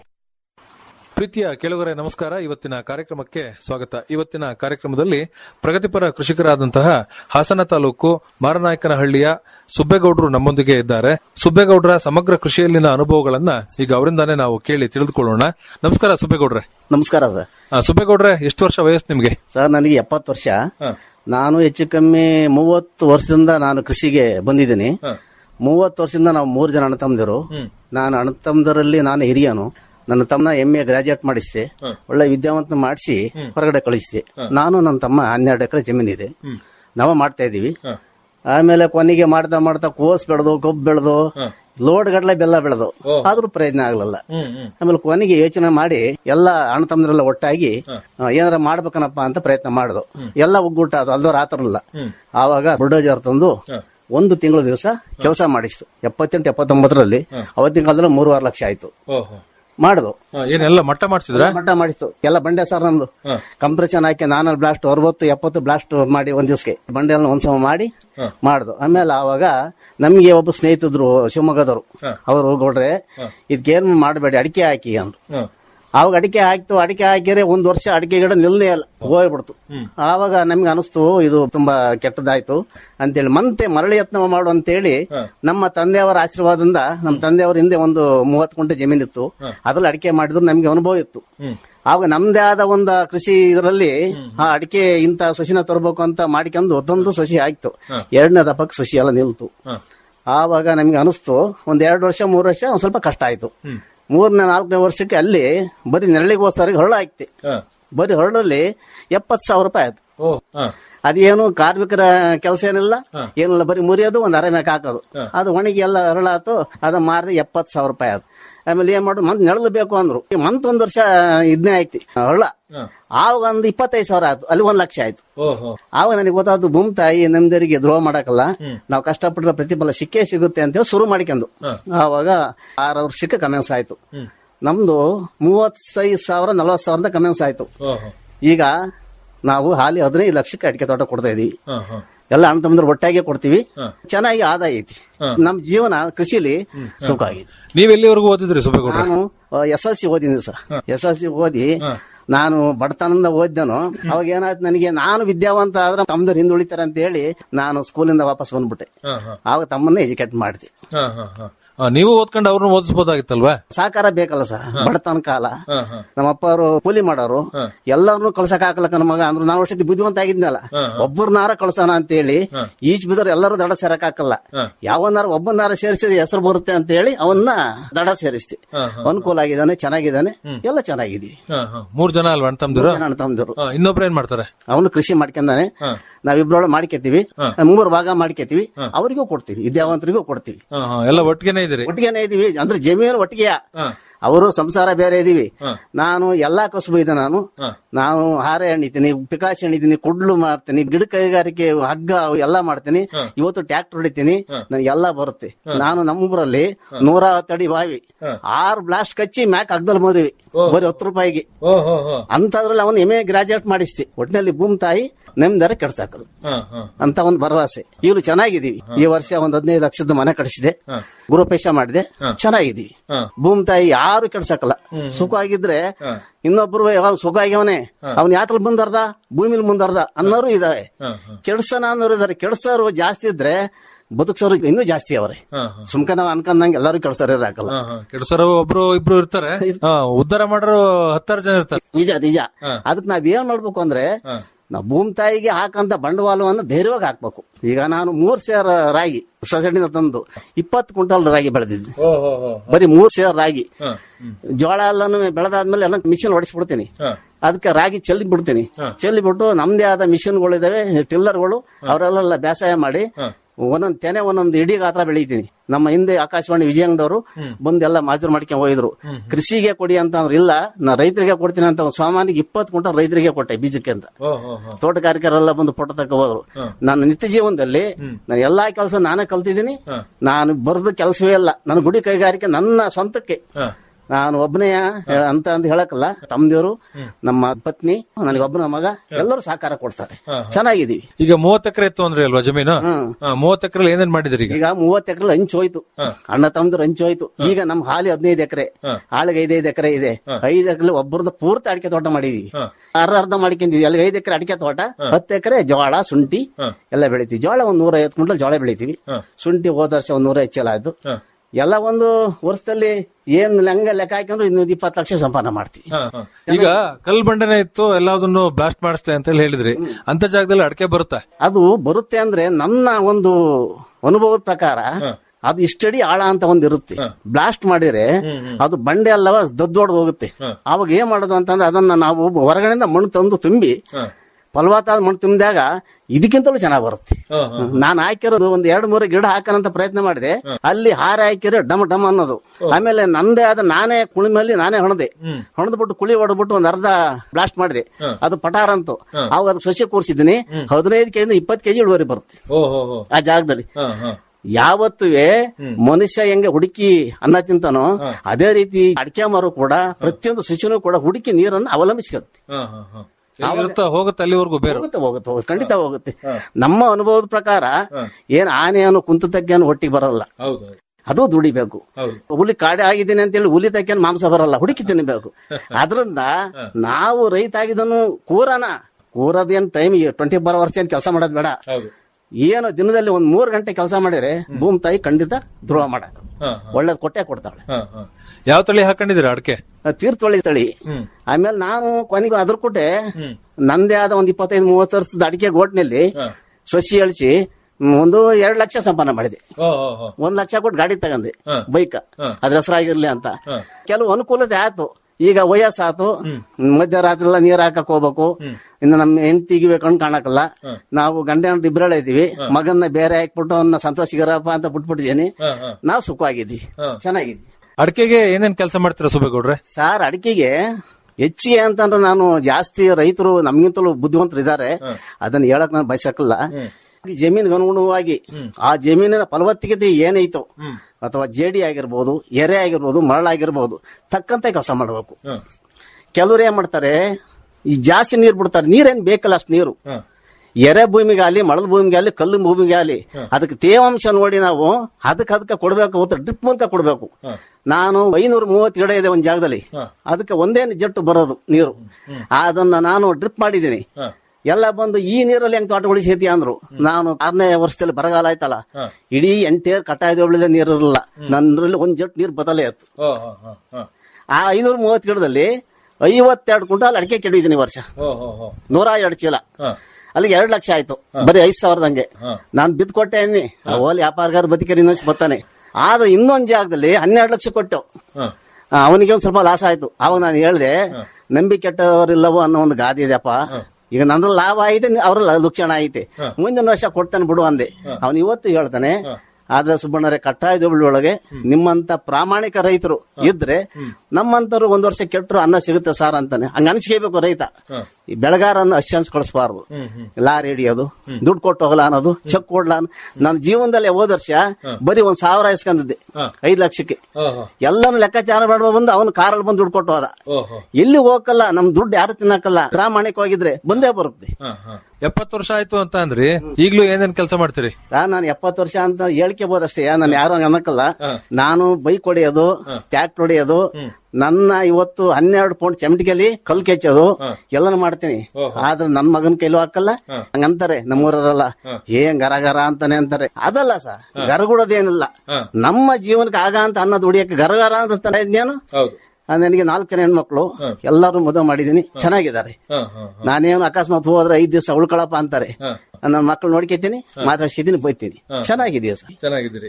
ಪ್ರೀತಿಯ ಕೆಳಗರೆ ನಮಸ್ಕಾರ ಇವತ್ತಿನ ಕಾರ್ಯಕ್ರಮಕ್ಕೆ ಸ್ವಾಗತ ಇವತ್ತಿನ ಕಾರ್ಯಕ್ರಮದಲ್ಲಿ ಪ್ರಗತಿಪರ ಕೃಷಿಕರಾದಂತಹ ಹಾಸನ ತಾಲೂಕು ಮಾರನಾಯಕನಹಳ್ಳಿಯ ಸುಬ್ಬೇಗೌಡರು ನಮ್ಮೊಂದಿಗೆ ಇದ್ದಾರೆ ಸುಬ್ಬೇಗೌಡರ ಸಮಗ್ರ ಕೃಷಿಯಲ್ಲಿನ ಅನುಭವಗಳನ್ನ ಈಗ ಅವರಿಂದಾನೇ ನಾವು ಕೇಳಿ ತಿಳಿದುಕೊಳ್ಳೋಣ ನಮಸ್ಕಾರ ಸುಬ್ಬೇಗೌಡ್ರೆ ನಮಸ್ಕಾರ ಸರ್ ಆ, ಸುಬ್ಬೇಗೌಡ್ರೆ ಎಷ್ಟು ವರ್ಷ ವಯಸ್ಸು ನಿಮ್ಗೆ ಸರ್ ನನಗೆ ಎಪ್ಪತ್ತು ವರ್ಷ ನಾನು ಹೆಚ್ಚು ಕಮ್ಮಿ ಮೂವತ್ತು ವರ್ಷದಿಂದ ನಾನು ಕೃಷಿಗೆ ಬಂದಿದ್ದೀನಿ ಮೂವತ್ತು ವರ್ಷದಿಂದ ನಾವು ಮೂರು ಜನ ಅಣ್ಣ ತಮ್ಮದಿರು ನಾನು ಅಣ್ಣ ತಮ್ಮದರಲ್ಲಿ ನಾನು ಹಿರಿಯನು ನನ್ನ ತಮ್ಮನ ಎಂ ಎ ಗ್ರಾಜುಯೇಟ್ ಮಾಡಿಸಿದೆ ಒಳ್ಳೆ ವಿದ್ಯಾವಂತ ಮಾಡಿಸಿ ಹೊರಗಡೆ ಕಳಿಸಿದೆ ನಾನು ನನ್ನ ತಮ್ಮ ಹನ್ನೆರಡು ಎಕರೆ ಜಮೀನಿದೆ ನಾವು ಮಾಡ್ತಾ ಇದೀವಿ ಆಮೇಲೆ ಕೊನೆಗೆ ಮಾಡ್ತಾ ಮಾಡ್ತಾ ಕೋಸ್ ಬೆಳೆದು ಕಬ್ಬು ಬೆಳೆದು ಲೋಡ್ ಗಟ್ಲೆ ಬೆಲ್ಲ ಬೆಳೆದು ಆದ್ರೂ ಪ್ರಯೋಜನ ಆಗ್ಲಿಲ್ಲ ಆಮೇಲೆ ಕೊನೆಗೆ ಯೋಚನೆ ಮಾಡಿ ಎಲ್ಲ ಅಣ್ಣ ತಮ್ಮದ್ರೆಲ್ಲ ಒಟ್ಟಾಗಿ ಆ, ಏನಾರ ಮಾಡ್ಬೇಕನಪ್ಪ ಅಂತ ಪ್ರಯತ್ನ ಮಾಡುದು ಎಲ್ಲ ಒಗ್ಗೂಟ ಅದು ಅಲ್ದವ್ರು ಆತರಲ್ಲ ಆವಾಗ ಬುಲ್ಡೋಜರ್ ತಂದು ಒಂದು ತಿಂಗಳು ದಿವಸ ಕೆಲಸ ಮಾಡಿಸ್ತು ಎಪ್ಪತ್ತೆಂಟು ಎಪ್ಪತ್ತೊಂಬತ್ತರಲ್ಲಿ ಅವತ್ತಿನ ಕಾಲದಲ್ಲಿ ಮೂರುವರೆ ಲಕ್ಷ ಆಯ್ತು ಮಾಡುದು ಏನೆಲ್ಲ ಮಟ್ಟ ಮಾಡ್ಸಿದ್ರ ಮಟ್ಟ ಮಾಡಿಸ್ತು ಎಲ್ಲ ಬಂಡೆ ಸರ್ ನಂದು ಕಂಪ್ರೆಷನ್ ಹಾಕಿ ನಾನಲ್ಲಿ ಬ್ಲಾಸ್ಟ್ ಅರವತ್ತು ಎಪ್ಪತ್ತು ಬ್ಲಾಸ್ಟ್ ಮಾಡಿ ಒಂದ್ ದಿವಸಕ್ಕೆ ಬಂಡೆಲ್ಲ ಒಂದ್ಸಮ ಮಾಡಿ ಮಾಡುದು ಆಮೇಲೆ ಆವಾಗ ನಮ್ಗೆ ಒಬ್ಬ ಸ್ನೇಹಿತರು ಶಿವಮೊಗ್ಗದವರು ಅವರು ಗೌಡ್ರೆ ಇದಕ್ಕೇನ್ ಮಾಡಬೇಡಿ ಅಡಿಕೆ ಹಾಕಿ ಅಂದ್ರು ಆವಾಗ ಅಡಿಕೆ ಹಾಕ್ತು ಅಡಿಕೆ ಹಾಕಿದ್ರೆ ಒಂದ್ ವರ್ಷ ಅಡಿಕೆ ಗಿಡ ನಿಲ್ನೇ ಇಲ್ಲ ಹೋಗ್ಬಿಡ್ತು ಆವಾಗ ನಮ್ಗೆ ಅನಿಸ್ತು ಇದು ತುಂಬಾ ಕೆಟ್ಟದಾಯ್ತು ಅಂತೇಳಿ ಮತ್ತೆ ಮರಳಿ ಯತ್ನ ಮಾಡು ಅಂತೇಳಿ ನಮ್ಮ ತಂದೆಯವರ ಆಶೀರ್ವಾದದಿಂದ ನಮ್ಮ ತಂದೆಯವರ ಹಿಂದೆ ಒಂದು ಮೂವತ್ತು ಕುಂಟೆ ಜಮೀನಿತ್ತು ಅದ್ರಲ್ಲಿ ಅಡಿಕೆ ಮಾಡಿದ್ರು ನಮ್ಗೆ ಅನುಭವ ಇತ್ತು ಆವಾಗ ನಮ್ದೇ ಆದ ಒಂದು ಕೃಷಿ ಇದರಲ್ಲಿ ಆ ಅಡಿಕೆ ಇಂತ ಸೊಸಿನ ತರಬೇಕು ಅಂತ ಮಾಡಿಕೊಂಡು ಒಂದೊಂದು ಸೊಸಿ ಆಯ್ತು ಎರಡನೇ ದಪ್ಪಕ್ಕೆ ಸೊಸಿ ಎಲ್ಲ ನಿಲ್ತು ಆವಾಗ ನಮ್ಗೆ ಅನಿಸ್ತು ಒಂದ್ ಎರಡು ವರ್ಷ ಮೂರು ವರ್ಷ ಒಂದ್ ಸ್ವಲ್ಪ ಕಷ್ಟ ಆಯ್ತು ಮೂರನೇ ನಾಲ್ಕನೇ ವರ್ಷಕ್ಕೆ ಅಲ್ಲಿ ಬರೀ ನೆರಳಿಗೋಸ್ಕರ ಹೊರಳು ಹಾಕ್ತಿ ಬರೀ ಹೊರಳಲ್ಲಿ ಎಪ್ಪತ್ತು ಸಾವಿರ ರೂಪಾಯಿ ಆಯ್ತು ಅದೇನು ಕಾರ್ಮಿಕರ ಕೆಲಸ ಏನಿಲ್ಲ ಏನಿಲ್ಲ ಬರೀ ಮುರಿಯೋದು ಒಂದ್ ಅರೆ ಮೇಕ್ ಹಾಕೋದು ಅದು ಒಣಗಿ ಎಲ್ಲ ಹರಳಾತು ಅದ ಮಾರಿದ್ರೆ ಎಪ್ಪತ್ತು ಸಾವಿರ ರೂಪಾಯಿ ಆಯ್ತು ಆಮೇಲೆ ಏನ್ ಮಾಡುದು ಮಂತ್ ನೆಳಲು ಬೇಕು ಅಂದ್ರು ಈ ಮಂತ್ ಒಂದ್ ವರ್ಷ ಇದನ್ನೇ ಆಯ್ತು ಹಳ್ಳ ಆವಾಗ ಒಂದು ಇಪ್ಪತ್ತೈದು ಸಾವಿರ ಆಯ್ತು ಅಲ್ಲಿ ಒಂದ್ ಲಕ್ಷ ಆಯ್ತು ಓಹೋ ಆವಾಗ ನನಗೆ ಗೊತ್ತಾದ್ದು ಭೂಮಿ ತಾಯಿ ನಮ್ದರಿಗೆ ದ್ರೋಹ ಮಾಡಕ್ಕಲ್ಲ ನಾವು ಕಷ್ಟಪಟ್ಟರೆ ಪ್ರತಿಫಲ ಸಿಕ್ಕೇ ಸಿಗುತ್ತೆ ಅಂತೇಳಿ ಶುರು ಮಾಡಿಕೊಂಡು ಆವಾಗ ಆರು ವರ್ಷಕ್ಕೆ ಕಮೆನ್ಸ್ ಆಯ್ತು ನಮ್ದು ಮೂವತ್ತೈದು ಸಾವಿರ ನಲವತ್ತು ಸಾವಿರದ ಕಮೆನ್ಸ್ ಆಯ್ತು ಓಹೋ ಈಗ ನಾವು ಹಾಲಿ ಹದಿನೈದು ಲಕ್ಷಕ್ಕೆ ಅಡಿಕೆ ತೋಟ ಕೊಡ್ತಾ ಇದೀವಿ ಹಾ ಹಾ ಎಲ್ಲ ಅಣ್ಣ ತಮ್ಮದ್ರ ಒಟ್ಟಾಗೆ ಕೊಡ್ತೀವಿ ಚೆನ್ನಾಗಿ ಆದಾಯ ಐತಿ ನಮ್ ಜೀವನ ಕೃಷಿಲಿ ಸುಖ ಆಗಿದೆ ನೀವ್ ಎಲ್ಲಿವರೆಗೂ ಓದಿದ್ರಿ ಸುಬ್ಬೇಗೌಡ್ರೆ ನಾನು ಎಸ್ ಎಲ್ ಸಿ ಓದಿನಿ ಸರ್ ಎಸ್ ಎಲ್ ಸಿ ಓದಿ ನಾನು ಬಡತನದಿಂದ ಓದಿದನು ಅವಾಗ ಏನಾಯ್ತು ನನಗೆ ನಾನು ವಿದ್ಯಾವಂತ ಆದ್ರೆ ತಮ್ಮದ್ರ ಹಿಂದುಳಿತಾರೆ ಅಂತ ಹೇಳಿ ನಾನು ಸ್ಕೂಲಿಂದ ವಾಪಸ್ ಬಂದ್ಬಿಟ್ಟೆ ಹಾ ಹಾ ಆವಾಗ ತಮ್ಮನ್ನ ಎಜುಕೇಟ್ ಮಾಡಿದೆ ಹಾ ಹಾ ಹಾ ಆ, ನೀವು ಓದ್ಕೊಂಡು ಅವ್ರನ್ನ ಓದಿಸ್ಬೋದಾಗಿತ್ತಲ್ವಾ ಸಹಕಾರ ಬೇಕಲ್ಲ ಸರ್ ಬಡತನ ಕಾಲ ಹಾ ಹಾ ನಮ್ಮ ಅಪ್ಪ ಅವರು ಕೂಲಿ ಮಾಡೋರು ಎಲ್ಲರನ್ನು ಕಳ್ಸಕ್ ಹಾಕಲಕ್ಕ ನಮ್ಮ ಮಗ ಅಂದ್ರು ನಾನು ಅಷ್ಟೊತ್ತಿ ಬುದ್ಧಿವಂತ ಆಗಿದ್ನಲ್ಲ ಒಬ್ಬರನ್ನಾರ ಕಳ್ಸೋಣ ಅಂತ ಹೇಳಿ ಈಚ್ ಬಿದ್ದವ್ರು ಎಲ್ಲರೂ ದಡ ಸೇರಕ್ ಹಾಕಲ್ಲ ಯಾವನ್ನಾರ ಒಬ್ಬನಾರ ಸೇರಿಸಿದ್ರೆ ಹೆಸರು ಬರುತ್ತೆ ಅಂತ ಹೇಳಿ ಅವನ್ನ ದಡ ಸೇರಿಸ್ತಿ ಅನುಕೂಲ ಆಗಿದ್ದಾನೆ ಚೆನ್ನಾಗಿದ್ದಾನೆ ಎಲ್ಲ ಚೆನ್ನಾಗಿದೀವಿ ಹಾ ಹಾ ಮೂರ್ ಜನ ಅಲ್ವಾ ಅಣ್ಣ ತಮ್ದಿರು ನಾನು ತಮ್ಮದಿರು ಆ, ಇನ್ನೊಬ್ರು ಏನ್ ಮಾಡ್ತಾರೆ ಅವನು ಕೃಷಿ ಮಾಡ್ಕೊಂಡಾನೆ ನಾವಿಬ್ರೊಳ ಮಾಡ್ಕೊತೀವಿ ಮೂರು ಭಾಗ ಮಾಡ್ಕೊತೀವಿ ಅವರಿಗೂ ಕೊಡ್ತೀವಿ ವಿದ್ಯಾವಂತರಿಗೂ ಕೊಡ್ತೀವಿ ಹಾ ಹಾ ಎಲ್ಲ ಒಟ್ಟಿಗೆನೇ ಇದ್ದೀರಿ ಒಟ್ಟಿಗೆನೇ ಇದೀವಿ ಅಂದ್ರೆ ಜಮೀನು ಒಟ್ಟಿಗೆ ಅವರು ಸಂಸಾರ ಬೇರೆ ಇದೀವಿ ನಾನು ಎಲ್ಲಾ ಕಸುಬು ಇದೆ ನಾನು ನಾನು ಹಾರೆ ಹಣ್ಣಿತೀನಿ ಪಿಕಾಸಿ ಹಣ್ಣಿದ್ದೀನಿ ಕುಡ್ಲು ಮಾಡ್ತೀನಿ ಗಿಡ ಕೈಗಾರಿಕೆ ಹಗ್ಗ ಅವು ಎಲ್ಲ ಮಾಡ್ತೀನಿ ಇವತ್ತು ಟ್ರ್ಯಾಕ್ಟರ್ ಹೊಡಿತೀನಿ ನನಗೆ ಎಲ್ಲ ಬರುತ್ತೆ ನಾನು ನಮ್ಮೂರಲ್ಲಿ ನೂರ ಹತ್ತಡಿ ಬಾವಿ ಆರು ಬ್ಲಾಸ್ಟ್ ಕಚ್ಚಿ ಮ್ಯಾಕ್ ಹಗ್ದಲ್ಲಿ ಮದ್ವಿ ಬರೀ ಹತ್ತು ರೂಪಾಯಿಗೆ ಓಹೋ ಹೋ ಅಂತದ್ರಲ್ಲಿ ಅವನು ಎಮ್ ಎ ಗ್ರಾಜುಯೇಟ್ ಮಾಡಿಸ್ತಿ ಒಟ್ಟಿನಲ್ಲಿ ಭೂಮಿ ತಾಯಿ ನೆಮ್ಮದಾರ ಕೆಡ್ಸಾಕದು ಹಾ ಹಾ ಅಂತ ಒಂದು ಭರವಸೆ ಇವ್ರು ಚೆನ್ನಾಗಿದೀವಿ ಈ ವರ್ಷ ಒಂದ್ ಹದಿನೈದು ಲಕ್ಷದ ಮನೆ ಕಡಿಸಿದೆ ಗುರುಪೇಶ ಮಾಡಿದೆ ಚೆನ್ನಾಗಿದೀವಿ ಭೂಮಿ ತಾಯಿ ಯಾರು ಕೆಡ್ಸಕಲ್ಲ ಸುಖ ಆಗಿದ್ರೆ ಇನ್ನೊಬ್ರು ಯಾವಾಗ ಸುಖ ಆಗ್ಯವನೆ ಅವ್ನ ಯಾತಲ್ ಮುಂದರ್ದ ಭೂಮಿಲಿ ಮುಂದರ್ದ ಅನ್ನೋರು ಇದಾರೆ ಕೆಡ್ಸನ ಅನ್ನೋರು ಇದಾರೆ ಕೆಡ್ಸೋರು ಜಾಸ್ತಿ ಇದ್ರೆ ಬದುಕ್ಸೋರು ಇನ್ನೂ ಜಾಸ್ತಿ ಅವರೇ ಸುಮ್ಕ ನಾವ್ ಅನ್ಕೊಂಡಂಗೆ ಎಲ್ಲರೂ ಕೆಡ್ಸೋರು ಇರಾಕಲ್ಲ ಹಾ ಹಾ ಕೆಡ್ಸೋರು ಒಬ್ರು ಇಬ್ರು ಇರ್ತಾರೆ ಹಾ ಉದ್ಧಾರ ಮಾಡೋರು ಹತ್ತಾರು ಜನ ಇರ್ತಾರೆ ನಿಜ ನಿಜ ಅದಕ್ಕೆ ನಾವ್ ಏನ್ ಮಾಡ್ಬೇಕು ಅಂದ್ರೆ ನಾವು ಭೂಮಿ ತಾಯಿಗೆ ಹಾಕಂತ ಬಂಡವಾಳವನ್ನು ಧೈರ್ಯವಾಗಿ ಹಾಕ್ಬೇಕು ಈಗ ನಾನು ಮೂರ್ ಸೇರ್ ರಾಗಿ ಸೊಸೈಟಿನ ತಂದು ಇಪ್ಪತ್ತು ಕ್ವಿಂಟಲ್ ರಾಗಿ ಬೆಳೆದಿದ್ದೆ ಓಹೋ ಹೋ ಬರೀ ಮೂರ್ ಸೇರ್ ರಾಗಿ ಜೋಳ ಎಲ್ಲಾನು ಬೆಳೆದಾದ್ಮೇಲೆ ಎಲ್ಲ ಮಿಷಿನ್ ಹೊಡಿಸ್ಬಿಡ್ತೀನಿ ಅದಕ್ಕೆ ರಾಗಿ ಚೆಲ್ಲಿ ಬಿಡ್ತೀನಿ ಚೆಲ್ಲಿ ಬಿಟ್ಟು ನಮ್ದೇ ಆದ ಮಿಷಿನ್ಗಳು ಇದಾವೆ ಟಿಲ್ಲರ್ಗಳು ಅವರೆಲ್ಲ ಬೇಸಾಯ ಮಾಡಿ ಒಂದೊಂದ್ ತೆನೆ ಒಂದೊಂದು ಇಡೀ ಗಾತ್ರ ಬೆಳಿತೀನಿ ನಮ್ಮ ಹಿಂದೆ ಆಕಾಶವಾಣಿ ವಿಜಯಂಗದವರು ಬಂದು ಎಲ್ಲ ಮಾಜೂರು ಮಾಡ್ಕೊಂಡ್ ಹೋಗಿದ್ರು ಕೃಷಿಗೆ ಕೊಡಿ ಅಂತ ಅಂದ್ರೆ ಇಲ್ಲ ನಾ ರೈತರಿಗೆ ಕೊಡ್ತೀನಿ ಅಂತ ಒಂದು ಸಾಮಾನ್ಯಕ್ಕೆ ಇಪ್ಪತ್ತು ಕ್ವಿಂಟಲ್ ರೈತರಿಗೆ ಕೊಟ್ಟೆ ಬೀಜಕ್ಕೆ ಅಂತ ಓಹೋ ಹೋ ತೋಟಗಾರಿಕರೆಲ್ಲ ಬಂದು ಫೋಟೋ ತಕ್ಕ ಹೋದ್ರು ನನ್ನ ನಿತ್ಯ ಜೀವನದಲ್ಲಿ ನಾನು ಎಲ್ಲಾ ಕೆಲಸ ನಾನೇ ಕಲ್ತಿದ್ದೀನಿ ನಾನು ಬರೆದ ಕೆಲಸವೇ ಇಲ್ಲ ನನ್ನ ಗುಡಿ ಕೈಗಾರಿಕೆ ನನ್ನ ಸ್ವಂತಕ್ಕೆ ನಾನು ಒಬ್ಬನೇ ಅಂತ ಅಂತ ಹೇಳಕ್ಕಲ್ಲ ತಮ್ಮದೇವರು ನಮ್ಮ ಪತ್ನಿ ನನಗೆ ಒಬ್ಬನ ಮಗ ಎಲ್ಲರೂ ಸಹಕಾರ ಕೊಡ್ತಾರೆ ಚೆನ್ನಾಗಿದೀವಿ ಈಗ ಮೂವತ್ತು ಎಕರೆ ಇತ್ತು ಅಂದ್ರೆ ಅಲ್ವಾ ಜಮೀನು ಹ್ಮ್. ಮೂವತ್ತು ಎಕರೆ ಏನೇನ್ ಮಾಡಿದಿರಿ ಈಗ ಈಗ ಮೂವತ್ತು ಎಕರೆ ಹಂಚು ಹೋಯ್ತು ಅಣ್ಣ ತಮ್ಮದ್ರು ಹಂಚು ಹೋಯ್ತು ಈಗ ನಮ್ ಹಾಲಿ ಹದಿನೈದು ಎಕರೆ ಆಳಿಗೆ ಐದೈದು ಎಕರೆ ಇದೆ ಐದು ಎಕರೆ ಒಬ್ಬರದ ಪೂರ್ತಿ ಅಡಿಕೆ ತೋಟ ಮಾಡಿದೀವಿ ಅರ್ಧ ಅರ್ಧ ಮಾಡ್ಕೊಂಡಿದ್ವಿ ಅಲ್ಲಿ ಐದು ಎಕರೆ ಅಡಿಕೆ ತೋಟ ಹತ್ತು ಎಕರೆ ಜೋಳ ಶುಂಠಿ ಎಲ್ಲ ಬೆಳಿತೀವಿ ಜೋಳ ಒಂದ್ ನೂರ ಐವತ್ತು ಕ್ವಿಂಟಲ್ ಜೋಳ ಬೆಳಿತೀವಿ ಶುಂಠಿ ಹೋದ ವರ್ಷ ಒಂದ್ ನೂರ ಹೆಚ್ಚಲ ಆಯ್ತು ಎಲ್ಲ ಒಂದು ವರ್ಷದಲ್ಲಿ ಏನ್ ಲೆಂಗ ಲೆಕ್ಕ ಹಾಕಿದ್ರು ಇನ್ನೊಂದು ಇಪ್ಪತ್ತು ಲಕ್ಷ ಸಂಪಾದನೆ ಮಾಡ್ತೀವಿ ಹಾ, ಹಾ. ಈಗ ಕಲ್ ಬಂಡೆನೆ ಇತ್ತು ಎಲ್ಲದನ್ನು ಬ್ಲಾಸ್ಟ್ ಮಾಡಿಸ್ತೆ ಅಂತ ಹೇಳಿ ಹೇಳಿದ್ರಿ ಅಂತ ಜಾಗದಲ್ಲಿ ಅಡಕೆ ಬರುತ್ತಾ ಅದು ಬರುತ್ತೆ ಅಂದ್ರೆ ನನ್ನ ಒಂದು ಅನುಭವದ ಪ್ರಕಾರ ಅದು ಇಷ್ಟಡಿ ಆಳ ಅಂತ ಒಂದ್ ಇರುತ್ತೆ ಬ್ಲಾಸ್ಟ್ ಮಾಡಿದ್ರೆ ಅದು ಬಂಡೆ ಅಲ್ಲವ ದದ್ದೋಡ್ ಹೋಗುತ್ತೆ ಅವಾಗ ಏನ್ ಮಾಡೋದು ಅಂತಂದ್ರೆ ಅದನ್ನ ನಾವು ಹೊರಗಡೆಯಿಂದ ಮಣ್ಣು ತಂದು ತುಂಬಿ ಫಲವತ್ತಾದ ಮಣ್ಣು ತುಂಬಿದಾಗ ಇದಕ್ಕಿಂತಲೂ ಚೆನ್ನಾಗಿ ಬರುತ್ತೆ ನಾನು ಹಾಕಿರೋದು ಒಂದ್ ಎರಡು ಮೂರು ಗಿಡ ಹಾಕನಂತ ಪ್ರಯತ್ನ ಮಾಡಿದೆ ಅಲ್ಲಿ ಹಾರ ಹಾಕಿದ್ರೆ ಡಮ್ ಡಮ್ ಅನ್ನೋದು ಆಮೇಲೆ ನಂದೇ ಆದ ನಾನೇ ಕುಳಿಮಲ್ಲಿ ನಾನೇ ಹೊಣದೆ ಹೊಣದ್ಬಿಟ್ಟು ಕುಳಿ ಹೊಡೆದ್ಬಿಟ್ಟು ಒಂದ್ ಅರ್ಧ ಬ್ಲಾಸ್ಟ್ ಮಾಡಿದೆ ಅದು ಪಟಾರ್ ಅಂತು ಅವಾಗ ಅದು ಸೊಸೆ ಕೂರಿಸಿದ್ದೀನಿ ಹದಿನೈದು ಕೆಜಿಂದ ಇಪ್ಪತ್ತು ಕೆಜಿ ಇಳುವರಿ ಬರುತ್ತೆ ಓಹೋ ಹೋ ಆ ಜಾಗದಲ್ಲಿ ಹಾ ಹಾ ಯಾವತ್ತುವೆ ಮನುಷ್ಯ ಹೆಂಗೆ ಹುಡುಕಿ ಅನ್ನ ತಿಂತಾನೋ ಅದೇ ರೀತಿ ಅಡಿಕೆ ಮರ ಕೂಡ ಪ್ರತಿಯೊಂದು ಸಸಿನೂ ಕೂಡ ಹುಡುಕಿ ನೀರನ್ನು ಅವಲಂಬಿಸಿರುತ್ತೆ ಹಾ ಹಾ ಹಾ ಎಲ್ಲಿರುತ್ತೋ ಹೋಗುತ್ತೆ ಅಲ್ಲಿವರೆಗೂ ಬೇರೆ ಹೋಗುತ್ತೆ ಹೋಗುತ್ತೆ ಹೋಗುತ್ತೆ ಖಂಡಿತ ಹೋಗುತ್ತೆ ನಮ್ಮ ಅನುಭವದ ಪ್ರಕಾರ ಏನ್ ಆನೆಯನ್ನು ಕುಂತ ತಗ್ಗೇನು ಹೊಟ್ಟಿಗೆ ಬರಲ್ಲ ಹೌದು ಅದು ದುಡಿಬೇಕು ಹೌದು. ಹುಲಿ ಕಾಡೆ ಆಗಿದ್ದೀನಿ ಅಂತೇಳಿ ಹುಲಿ ತಕ್ಕೇನು ಮಾಂಸ ಬರಲ್ಲ ಹುಡುಕಿ ತಿನ್ನಬೇಕು ಅದರಿಂದ ನಾವು ರೈತ ಆಗಿದ್ದನು ಕೂರನ ಕೂರದೇನ್ ಟೈಮ್ ಟ್ವೆಂಟಿ ಫೋರ್ ಅವರ್ಸ್ ಏನ್ ಕೆಲಸ ಮಾಡೋದ್ ಬೇಡ ಹೌದು ಏನು ದಿನದಲ್ಲಿ ಒಂದ್ ಮೂರ್ ಗಂಟೆ ಕೆಲಸ ಮಾಡಿದ್ರೆ ಭೂಮಿ ತಾಯಿ ಖಂಡಿತ ದ್ರೋಹ ಮಾಡಕ ಹಾ ಒಳ್ಳೇದ್ ಕೊಟ್ಟೆ ಕೊಡ್ತಾಳೆ ಹಾ ಹಾ ಯಾವ ತಳಿ ಹಾಕೊಂಡಿದ್ದೀರಾ ಅಡಕೆ ತೀರ್ಥೊಳ್ಳಿ ತಳಿ ಆಮೇಲೆ ನಾನು ಕೊನೆಗೂ ಅದ್ರ ಕೊಟ್ಟೆ ನಂದೇ ಆದ ಒಂದ್ ಇಪ್ಪತ್ತೈದು ಮೂವತ್ತು ವರ್ಷದ ಅಡಿಕೆ ಗೋಟ್ನಲ್ಲಿ ಸೊಸಿ ಅಳಿಸಿ ಒಂದು ಎರಡ್ ಲಕ್ಷ ಸಂಪಾದನೆ ಮಾಡಿದೆ ಓ ಓ ಓ ಒಂದ್ ಲಕ್ಷ ಕೊಟ್ಟು ಗಾಡಿ ತಗಂದೆ ಬೈಕ್ ಅದ್ರ ಹೆಸರಾಗಿರ್ಲಿ ಅಂತ ಕೆಲವು ಅನುಕೂಲತೆ ಆಯ್ತು ಈಗ ವಯಸ್ಸಾತು ಮಧ್ಯರಾತ್ರಿ ಎಲ್ಲ ನೀರ್ ಹಾಕಕ್ ಹೋಗ್ಬೇಕು ಇನ್ನು ನಮ್ಮ ಹೆಂಡತಿಗೆ ಕಣ್ ಕಾಣಕಲ್ಲ ನಾವು ಗಂಡ ಹೆಂಡ್ರು ಇಬ್ರಳೆ ಇದೀವಿ ಮಗನ್ನ ಬೇರೆ ಹಾಕ್ಬಿಟ್ಟು ಅವನ್ನ ಸಂತೋಷಿಗರಪ್ಪ ಅಂತ ಬಿಟ್ಬಿಟ್ಟಿದೀನಿ ನಾವು ಸುಖವಾಗಿದ್ದೀವಿ ಚೆನ್ನಾಗಿದ್ವಿ ಅಡಿಕೆಗೆ ಏನೇನ್ ಕೆಲಸ ಮಾಡ್ತೀರಾ ಸುಬೇಗೌಡ್ರೆ ಸರ್ ಅಡಿಕೆಗೆ ಹೆಚ್ಚಿಗೆ ಅಂತಂದ್ರೆ ನಾನು ಜಾಸ್ತಿ ರೈತರು ನಮ್ಗಿಂತಲೂ ಬುದ್ಧಿವಂತರು ಇದ್ದಾರೆ ಅದನ್ನ ಹೇಳಕ್ ನಾನು ಬಯಸಕ್ಕಲ್ಲ ಈ ಜಮೀನಿಗೆ ಅನುಗುಣವಾಗಿ ಆ ಜಮೀನಿನ ಫಲವತ್ತತೆ ಏನೈತೋ ಅಥವಾ ಜೇಡಿ ಆಗಿರ್ಬೋದು ಎರೆ ಆಗಿರ್ಬೋದು ಮರಳಾಗಿರ್ಬೋದು ತಕ್ಕಂತೆ ಕೆಲಸ ಮಾಡಬೇಕು ಕೆಲವ್ರು ಏನ್ ಮಾಡ್ತಾರೆ ಈ ಜಾಸ್ತಿ ನೀರು ಬಿಡ್ತಾರೆ ನೀರೇನ್ ಬೇಕಲ್ಲ ಅಷ್ಟು ನೀರು ಎರೆ ಭೂಮಿಗೆ ಆಗಲಿ ಮಳದ ಭೂಮಿಗೆ ಆಗಲಿ ಕಲ್ಲು ಭೂಮಿಗೆ ಆಗಲಿ ಅದಕ್ಕೆ ತೇವಾಂಶ ನೋಡಿ ನಾವು ಅದಕ್ಕೆ ಅದಕ್ಕೆ ಕೊಡಬೇಕು ಹೊತ್ತು ಡ್ರಿಪ್ ಮೂಲಕ ಕೊಡಬೇಕು ನಾನು ಐನೂರ ಮೂವತ್ತು ಗಿಡ ಇದೆ ಒಂದ್ ಜಾಗದಲ್ಲಿ ಅದಕ್ಕೆ ಒಂದೇ ಜಟ್ಟು ಬರೋದು ನೀರು ಅದನ್ನ ನಾನು ಡ್ರಿಪ್ ಮಾಡಿದ್ದೀನಿ ಎಲ್ಲ ಬಂದು ಈ ನೀರಲ್ಲಿ ಹೆಂಗ್ ತೋಟ ಉಳಿಸೈತಿ ಅಂದ್ರು ನಾನು ಆರನೇ ವರ್ಷದಲ್ಲಿ ಬರಗಾಲ ಆಯ್ತಲ್ಲ ಇಡೀ ಎಂಟೇರ್ ಕಟ್ಟಾಯ್ದ ನೀರು ಇರಲಿಲ್ಲ ನನ್ನಲ್ಲಿ ಒಂದ್ ಜಟ್ಟು ನೀರು ಬದಲೇ ಆಯ್ತು ಆ ಐನೂರ ಮೂವತ್ತು ಗಿಡದಲ್ಲಿ ಐವತ್ತೆರಡು ಕ್ವಿಂಟಾಲ್ ಅಡಿಕೆ ಕೆಡಿದ್ದೀನಿ ಈ ವರ್ಷ ನೂರ ಎರಡು ಚೀಲ ಅಲ್ಲಿಗೆ ಎರಡು ಲಕ್ಷ ಆಯ್ತು ಬರೀ ಐದ್ ಸಾವಿರದಂಗೆ ನಾನ್ ಬಿದ್ದು ಕೊಟ್ಟೆ ಅನ್ನಿ ಓಲಿ ವ್ಯಾಪಾರಗಾರ ಬದುಕರಿ ಇನ್ನೊಂದು ಬರ್ತಾನೆ ಆದ್ರೆ ಇನ್ನೊಂದ್ ಜಾಗದಲ್ಲಿ ಹನ್ನೆರಡು ಲಕ್ಷ ಕೊಟ್ಟು ಆ, ಅವನಿಗೆ ಒಂದ್ ಸ್ವಲ್ಪ ಲಾಸ್ ಆಯ್ತು ಅವಾಗ ನಾನು ಹೇಳ್ದೆ ನಂಬಿ ಕೆಟ್ಟವರಿಲ್ಲವೋ ಅನ್ನೋ ಒಂದು ಗಾದಿ ಇದೆಯಪ್ಪ ಈಗ ನಂದು ಲಾಭ ಐತೆ ಅವ್ರ ಲಕ್ಷಣ ಐತೆ ಮುಂದಿನ ವರ್ಷ ಕೊಡ್ತಾನೆ ಬಿಡು ಅಂದೆ ಅವನು ಇವತ್ತು ಹೇಳ್ತಾನೆ ಆದ್ರೆ ಸುಬ್ಬಣ್ಣರೇ ಕಟ್ಟಾಯ ಒಳಗೆ ನಿಮ್ಮಂತ ಪ್ರಾಮಾಣಿಕ ರೈತರು ಇದ್ರೆ ನಮ್ಮಂತರು ಒಂದ್ ವರ್ಷ ಕೆಟ್ಟರು ಅನ್ನ ಸಿಗುತ್ತೆ ಸಾರ್ ಅಂತಾನೆ ಹಂಗ ಅನ್ಸ್ಕೇಬೇಕು ರೈತ ಈ ಬೆಳಗಾರನ್ನ ಅಶ್ಚಾನ್ಸ್ ಕಳಿಸಬಾರ್ದು ಲಾರಿ ಹಿಡಿಯೋದು ದುಡ್ಡು ಕೊಟ್ಟು ಹೋಗಲ್ಲ ಅನ್ನೋದು ಚೆಕ್ ಕೊಡ್ಲ ಅನ್ನೋ- ನನ್ನ ಜೀವನದಲ್ಲಿ ಹೋದ ವರ್ಷ ಬರೀ ಒಂದ್ ಸಾವಿರ ಇಸ್ಕೊಂಡಿದ್ದೆ ಐದ್ ಲಕ್ಷಕ್ಕೆ ಎಲ್ಲಾನು ಲೆಕ್ಕಾಚಾರ ಮಾಡುವ ಬಂದು ಅವನು ಕಾರಲ್ಲಿ ಬಂದು ದುಡ್ಡು ಕೊಟ್ಟು ಹೋದ ಎಲ್ಲಿ ಹೋಗಲ್ಲ ನಮ್ ದುಡ್ಡು ಯಾರು ತಿನ್ನಕ್ಕಲ್ಲ ಪ್ರಾಮಾಣಿಕವಾಗಿದ್ರೆ ಬಂದೇ ಬರುತ್ತೆ ಎಪ್ಪತ್ತು ವರ್ಷ ಆಯ್ತು ಅಂತ ಅಂದ್ರಿ ಈಗ್ಲೂ ಏನೇನ್ ಕೆಲಸ ಮಾಡ್ತೀರಿ ಸರ್ ನಾನು ಎಪ್ಪತ್ತು ವರ್ಷ ಅಂತ ಹೇಳ್ಕೆಬೋದಷ್ಟೇ ನಾನು ಯಾರು ಹಂಗ್ ಅನ್ನಕ್ಕಲ್ಲ ನಾನು ಬೈಕ್ ಹೊಡೆಯೋದು ಟ್ಯಾಕ್ಟರ್ ಹೊಡೆಯೋದು ನನ್ನ ಇವತ್ತು ಹನ್ನೆರಡು ಪೌಂಡ್ ಚೆಮಟಿಗೆಲಿ ಕಲ್ ಕೆಚ್ಚೋದು ಎಲ್ಲಾನು ಮಾಡ್ತೀನಿ ಆದ್ರೆ ನನ್ ಮಗನ್ ಕೈಲೂ ಹಾಕಲ್ಲ ಹಂಗಂತಾರೆ ನಮ್ಮೂರಲ್ಲ ಏನ್ ಗರ ಗರ ಅಂತಾನೆ ಅಂತಾರೆ ಅದಲ್ಲ ಸರ್ ಗರಗುಡೋದೇನಿಲ್ಲ ನಮ್ಮ ಜೀವನಕ್ಕೆ ಆಗ ಅಂತ ಅನ್ನೋದು ಹೊಡಿಯಕ್ಕೆ ಗರಗರ ಅಂತ ಇದ್ನೇನು ಹೌದು ಆ, ನನಗೆ ನಾಲ್ಕು ಜನ ಹೆಣ್ಮಕ್ಳು ಎಲ್ಲರೂ ಮದುವೆ ಮಾಡಿದೀನಿ ಚೆನ್ನಾಗಿದ್ದಾರೆ ನಾನೇನು ಅಕಸ್ಮಾತ್ ಹೋದ್ರೆ ಐದ್ ದಿವಸ ಉಳ್ಕೊಳಪ್ಪ ಅಂತಾರೆ ನನ್ನ ಮಕ್ಳು ನೋಡ್ಕೊತೀನಿ ಮಾತಾಡ್ಸಿದ್ದೀನಿ ಬೈತೀನಿ ಚೆನ್ನಾಗಿದೆಯಾ ಸರ್ ಚೆನ್ನಾಗಿದ್ದೀರಿ